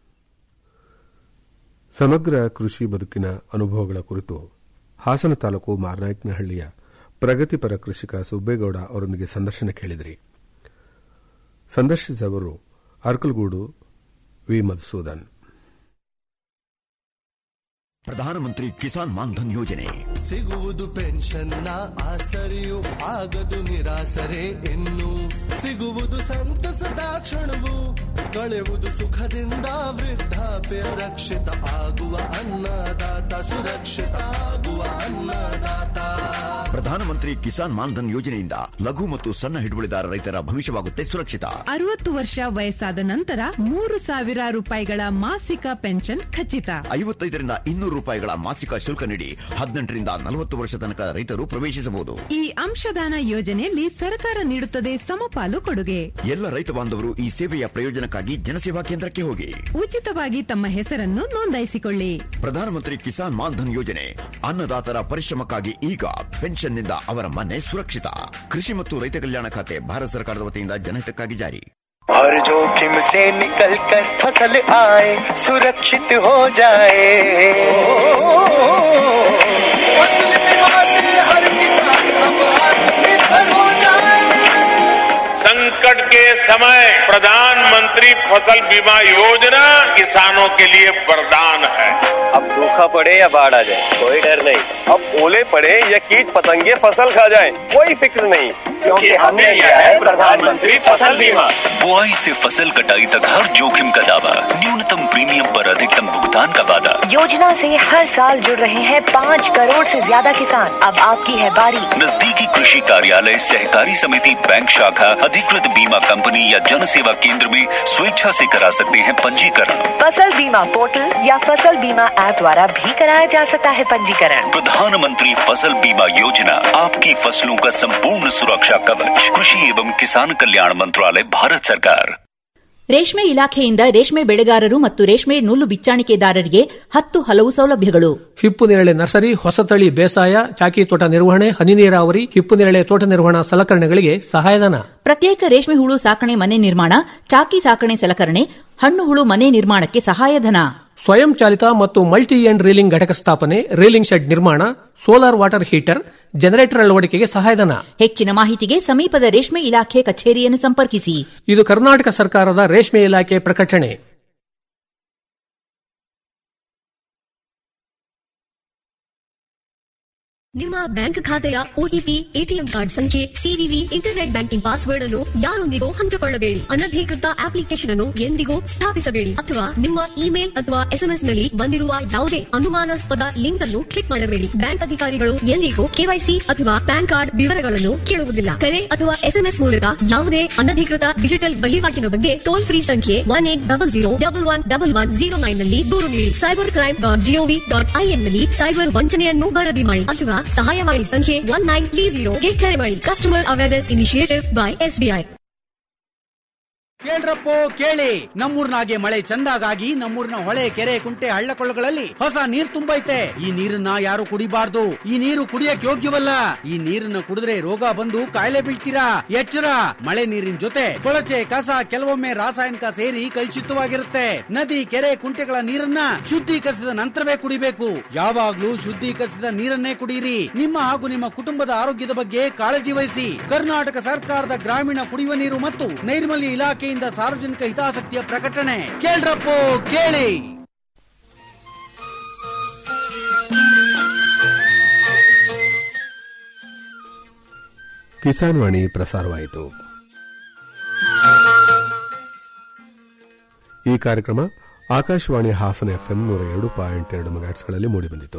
ಸಮಗ್ರ ಕೃಷಿ ಬದುಕಿನ ಅನುಭವಗಳ ಕುರಿತು ಹಾಸನ ತಾಲೂಕು ಮಾರನಾಯಕನಹಳ್ಳಿಯ ಪ್ರಗತಿಪರ ಕೃಷಿಕ ಸುಬ್ಬೇಗೌಡ ಅವರೊಂದಿಗೆ ಸಂದರ್ಶನ ಕೇಳಿದಿರಿ ಸಂದರ್ಶಿಸಿದವರು ಅರ್ಕಲ್ಗೂಡು ವಿ ಮಧುಸೂದನ್ ಪ್ರಧಾನಮಂತ್ರಿ ಕಿಸಾನ್ ಮಾನ್ಧನ್ ಯೋಜನೆ ಸಿಗುವುದು ಪೆನ್ಷನ್ನ ಆಸರೆಯು ಆಗದು ನಿರಾಸರೆ ಇನ್ನು ಸಿಗುವುದು ಸಂತಸದ ಕ್ಷಣವು ಕಳೆಯುವುದು ಸುಖದಿಂದ ವೃದ್ಧಾಪ್ಯ ರಕ್ಷಿತ ಆಗುವ ಅನ್ನದಾತ ಸುರಕ್ಷಿತ ಆಗುವ ಅನ್ನದಾತ ಪ್ರಧಾನಮಂತ್ರಿ ಕಿಸಾನ್ ಮಾನ್ಧನ್ ಯೋಜನೆಯಿಂದ ಲಘು ಮತ್ತು ಸಣ್ಣ ಹಿಡುವಳಿದಾರ ರೈತರ ಭವಿಷ್ಯವಾಗುತ್ತೆ ಸುರಕ್ಷಿತ ಅರವತ್ತು ವರ್ಷ ವಯಸ್ಸಾದ ನಂತರ ಮೂರು ಸಾವಿರ ರೂಪಾಯಿಗಳ ಮಾಸಿಕ ಪೆನ್ಷನ್ ಖಚಿತ ಐವತ್ತೈದರಿಂದ ಇನ್ನೂರು ರೂಪಾಯಿಗಳ ಮಾಸಿಕ ಶುಲ್ಕ ನೀಡಿ ಹದಿನೆಂಟರಿಂದ ನಲವತ್ತು ವರ್ಷ ತನಕ ರೈತರು ಪ್ರವೇಶಿಸಬಹುದು ಈ ಅಂಶದಾನ ಯೋಜನೆಯಲ್ಲಿ ಸರ್ಕಾರ ನೀಡುತ್ತದೆ ಸಮಪಾಲು ಕೊಡುಗೆ ಎಲ್ಲ ರೈತ ಬಾಂಧವರು ಈ ಸೇವೆಯ ಪ್ರಯೋಜನಕ್ಕಾಗಿ ಜನಸೇವಾ ಕೇಂದ್ರಕ್ಕೆ ಹೋಗಿ ಉಚಿತವಾಗಿ ತಮ್ಮ ಹೆಸರನ್ನು ನೋಂದಾಯಿಸಿಕೊಳ್ಳಿ ಪ್ರಧಾನಮಂತ್ರಿ ಕಿಸಾನ್ ಮಾನ್ಧನ್ ಯೋಜನೆ ಅನ್ನದಾತರ ಪರಿಶ್ರಮಕ್ಕಾಗಿ ಈಗ ಪೆನ್ಷನ್ನಿಂದ ಅವರ ಮನೆ ಸುರಕ್ಷಿತ ಕೃಷಿ ಮತ್ತು ರೈತ ಕಲ್ಯಾಣ ಖಾತೆ ಭಾರತ ಸರ್ಕಾರದ ವತಿಯಿಂದ ಜನಹಿತಕ್ಕಾಗಿ ಜಾರಿ हर जोखिम से निकल कर फसल आए सुरक्षित हो जाए फसल बीमा से हर किसान अब आत्मनिर्भर हो जाए संकट के समय प्रधानमंत्री फसल बीमा योजना किसानों के लिए वरदान है अब सूखा पड़े या बाढ़ आ जाए कोई डर नहीं अब ओले पड़े या कीट पतंगे फसल खा जाए कोई फिक्र नहीं क्योंकि हमने लिया है प्रधानमंत्री फसल बीमा बुआई से फसल कटाई तक हर जोखिम का दावा न्यूनतम प्रीमियम पर अधिकतम भुगतान का वादा योजना से हर साल जुड़ रहे हैं पाँच करोड़ से ज्यादा किसान अब आपकी है बारी नजदीकी कृषि कार्यालय सहकारी समिति बैंक शाखा अधिकृत बीमा कंपनी या जन सेवा केंद्र में स्वेच्छा से करा सकते हैं पंजीकरण फसल बीमा पोर्टल या फसल बीमा ऐप द्वारा भी कराया जा सकता है पंजीकरण प्रधानमंत्री फसल बीमा योजना आपकी फसलों का संपूर्ण सुरक्षा कवच कृषि एवं किसान कल्याण मंत्रालय भारत सरकार ರೇಷ್ಮೆ ಇಲಾಖೆಯಿಂದ ರೇಷ್ಮೆ ಬೆಳೆಗಾರರು ಮತ್ತು ರೇಷ್ಮೆ ನೂಲು ಬಿಚ್ಚಾಣಿಕೆದಾರರಿಗೆ ಹತ್ತು ಹಲವು ಸೌಲಭ್ಯಗಳು ಹಿಪ್ಪು ನೇರಳೆ ನರ್ಸರಿ ಹೊಸತಳಿ ಬೇಸಾಯ ಚಾಕಿ ತೋಟ ನಿರ್ವಹಣೆ ಹನಿ ನೀರಾವರಿ ಹಿಪ್ಪು ನೇರಳೆ ತೋಟ ನಿರ್ವಹಣಾ ಸಲಕರಣೆಗಳಿಗೆ ಸಹಾಯಧನ ಪ್ರತ್ಯೇಕ ರೇಷ್ಮೆ ಹುಳು ಸಾಕಣೆ ಮನೆ ನಿರ್ಮಾಣ ಚಾಕಿ ಸಾಕಣೆ ಸಲಕರಣೆ ಹಣ್ಣು ಹುಳು ಮನೆ ನಿರ್ಮಾಣಕ್ಕೆ ಸಹಾಯಧನ ಸ್ವಯಂ ಚಾಲಿತ ಮತ್ತು ಮಲ್ಟಿ ಎಂಡ್ ರೀಲಿಂಗ್ ಘಟಕ ಸ್ಥಾಪನೆ ರೀಲಿಂಗ್ ಶೆಡ್ ನಿರ್ಮಾಣ ಸೋಲಾರ್ ವಾಟರ್ ಹೀಟರ್ ಜನರೇಟರ್ ಅಳವಡಿಕೆಗೆ ಸಹಾಯಧನ ಹೆಚ್ಚಿನ ಮಾಹಿತಿಗೆ ಸಮೀಪದ ರೇಷ್ಮೆ ಇಲಾಖೆ ಕಚೇರಿಯನ್ನು ಸಂಪರ್ಕಿಸಿ ಇದು ಕರ್ನಾಟಕ ಸರ್ಕಾರದ ರೇಷ್ಮೆ ಇಲಾಖೆ ಪ್ರಕಟಣೆ ನಿಮ್ಮ ಬ್ಯಾಂಕ್ ಖಾತೆಯ ಒಟಿಪಿ ಎಟಿಎಂ ಕಾರ್ಡ್ ಸಂಖ್ಯೆ ಸಿವಿವಿ ಇಂಟರ್ನೆಟ್ ಬ್ಯಾಂಕಿಂಗ್ ಪಾಸ್ವರ್ಡ್ ಅನ್ನು ಯಾರೊಂದಿಗೂ ಹಂಚಿಕೊಳ್ಳಬೇಡಿ ಅನಧಿಕೃತ ಅಪ್ಲಿಕೇಶನ್ ಅನ್ನು ಎಂದಿಗೂ ಸ್ಥಾಪಿಸಬೇಡಿ ಅಥವಾ ನಿಮ್ಮ ಇಮೇಲ್ ಅಥವಾ ಎಸ್ಎಂಎಸ್ ನಲ್ಲಿ ಬಂದಿರುವ ಯಾವುದೇ ಅನುಮಾನಾಸ್ಪದ ಲಿಂಕ್ ಅನ್ನು ಕ್ಲಿಕ್ ಮಾಡಬೇಡಿ ಬ್ಯಾಂಕ್ ಅಧಿಕಾರಿಗಳು ಎಂದಿಗೂ ಕೆವೈಸಿ ಅಥವಾ ಪ್ಯಾನ್ ಕಾರ್ಡ್ ವಿವರಗಳನ್ನು ಕೇಳುವುದಿಲ್ಲ ಕರೆ ಅಥವಾ ಎಸ್ಎಂಎಸ್ ಮೂಲಕ ಯಾವುದೇ ಅನಧಿಕೃತ ಡಿಜಿಟಲ್ ವಹಿವಾಟಿನ ಬಗ್ಗೆ ಟೋಲ್ ಫ್ರೀ ಸಂಖ್ಯೆ one eight double zero double one double one zero nine ನಲ್ಲಿ ದೂರು ನೀಡಿ cyber crime dot G O V dot I N ನಲ್ಲಿ ಸೈಬರ್ ವಂಚನೆಯನ್ನು ವರದಿ ಮಾಡಿ ಅಥವಾ ಸಹಾಯ ಮಾಡಿ ಸಂಖ್ಯೆ ಒನ್ ನೈನ್ ತ್ರೀ ಜೀರೋಗೆ ಕರೆ ಮಾಡಿ customer awareness initiative by SBI ಕೇಳ್ರಪ್ಪೋ ಕೇಳಿ ನಮ್ಮೂರ್ನಾಗೆ ಮಳೆ ಚಂದಾಗಾಗಿ ನಮ್ಮೂರಿನ ಹೊಳೆ ಕೆರೆ ಕುಂಟೆ ಹಳ್ಳಕೊಳ್ಳಗಳಲ್ಲಿ ಹೊಸ ನೀರ್ ತುಂಬೈತೆ ಈ ನೀರನ್ನ ಯಾರು ಕುಡಿಬಾರ್ದು ಈ ನೀರು ಕುಡಿಯಕ್ ಯೋಗ್ಯವಲ್ಲ ಈ ನೀರನ್ನ ಕುಡಿದ್ರೆ ರೋಗ ಬಂದು ಕಾಯಿಲೆ ಬೀಳ್ತೀರಾ ಎಚ್ಚರ ಮಳೆ ನೀರಿನ ಜೊತೆ ಕೊಳಚೆ ಕಸ ಕೆಲವೊಮ್ಮೆ ರಾಸಾಯನಿಕ ಸೇರಿ ಕಲುಷಿತವಾಗಿರುತ್ತೆ ನದಿ ಕೆರೆ ಕುಂಟೆಗಳ ನೀರನ್ನ ಶುದ್ಧೀಕರಿಸಿದ ನಂತರವೇ ಕುಡಿಬೇಕು ಯಾವಾಗ್ಲೂ ಶುದ್ಧೀಕರಿಸಿದ ನೀರನ್ನೇ ಕುಡಿಯಿರಿ ನಿಮ್ಮ ಹಾಗೂ ನಿಮ್ಮ ಕುಟುಂಬದ ಆರೋಗ್ಯದ ಬಗ್ಗೆ ಕಾಳಜಿ ವಹಿಸಿ ಕರ್ನಾಟಕ ಸರ್ಕಾರದ ಗ್ರಾಮೀಣ ಕುಡಿಯುವ ನೀರು ಮತ್ತು ನೈರ್ಮಲ್ಯ ಇಲಾಖೆಯಿಂದ ಸಾರ್ವಜನಿಕ ಹಿತಾಸಕ್ತಿಯ ಪ್ರಕಟಣೆ ಕೇಳ್ರಪ್ಪೋ ಕೇಳಿ ಕಿಸಾನ್ ವಾಣಿ ಪ್ರಸಾರವಾಯಿತು ಈ ಕಾರ್ಯಕ್ರಮ ಆಕಾಶವಾಣಿ ಹಾಸನ ಎಫ್ಎಂ ನೂರ ಎರಡು ಪಾಯಿಂಟ್ ಎರಡು ಮೆಗಾಟ್ಸ್ಗಳಲ್ಲಿ ಮೂಡಿಬಂದಿತು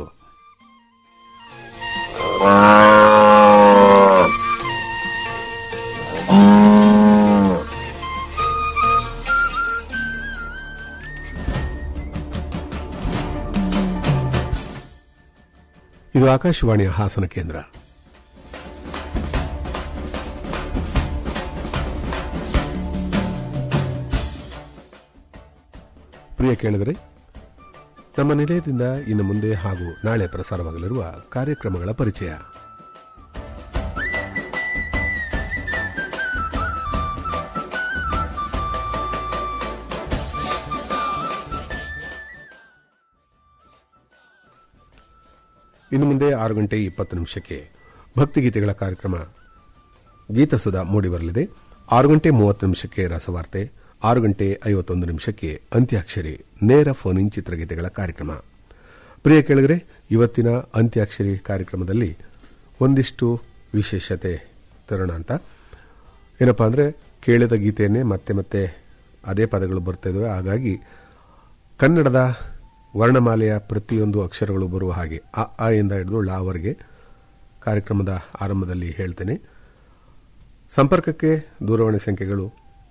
ಇದು ಆಕಾಶವಾಣಿಯ ಹಾಸನ ಕೇಂದ್ರ ಪ್ರಿಯ ಕೇಳಿದರೆ ನಮ್ಮ ನಿಲಯದಿಂದ ಇನ್ನು ಮುಂದೆ ಹಾಗೂ ನಾಳೆ ಪ್ರಸಾರವಾಗಲಿರುವ ಕಾರ್ಯಕ್ರಮಗಳ ಪರಿಚಯ ಇನ್ನು ಮುಂದೆ ಆರು ಗಂಟೆ ಇಪ್ಪತ್ತು ನಿಮಿಷಕ್ಕೆ ಭಕ್ತಿಗೀತೆಗಳ ಕಾರ್ಯಕ್ರಮ ಗೀತಸುಧಾ ಮೂಡಿಬರಲಿದೆ ಆರು ಗಂಟೆ ಮೂವತ್ತು ನಿಮಿಷಕ್ಕೆ ರಸವಾರ್ತೆ ಆರು ಗಂಟೆ ಐವತ್ತೊಂದು ನಿಮಿಷಕ್ಕೆ ಅಂತ್ಯಾಕ್ಷರಿ ನೇರ ಫೋನ್ ಇನ್ ಚಿತ್ರಗೀತೆಗಳ ಕಾರ್ಯಕ್ರಮ ಪ್ರಿಯ ಕೆಳಗರೆ ಇವತ್ತಿನ ಅಂತ್ಯಾಕ್ಷರಿ ಕಾರ್ಯಕ್ರಮದಲ್ಲಿ ಒಂದಿಷ್ಟು ವಿಶೇಷತೆ ತರೋಣ ಅಂತ ಏನಪ್ಪಾ ಅಂದರೆ ಕೇಳಿದ ಗೀತೆಯನ್ನೇ ಮತ್ತೆ ಮತ್ತೆ ಅದೇ ಪದಗಳು ಬರ್ತಾ ಇದಾವೆ ಹಾಗಾಗಿ ಕನ್ನಡದ ವರ್ಣಮಾಲೆಯ ಪ್ರತಿಯೊಂದು ಅಕ್ಷರಗಳು ಬರುವ ಹಾಗೆ ಅ ಆ ಇಂದ ಹಿಡಿದು ಳವರೆಗೆ ಕಾರ್ಯಕ್ರಮದ ಆರಂಭದಲ್ಲಿ ಹೇಳ್ತೇನೆ ಸಂಪರ್ಕಕ್ಕೆ ದೂರವಾಣಿ ಸಂಖ್ಯೆಗಳು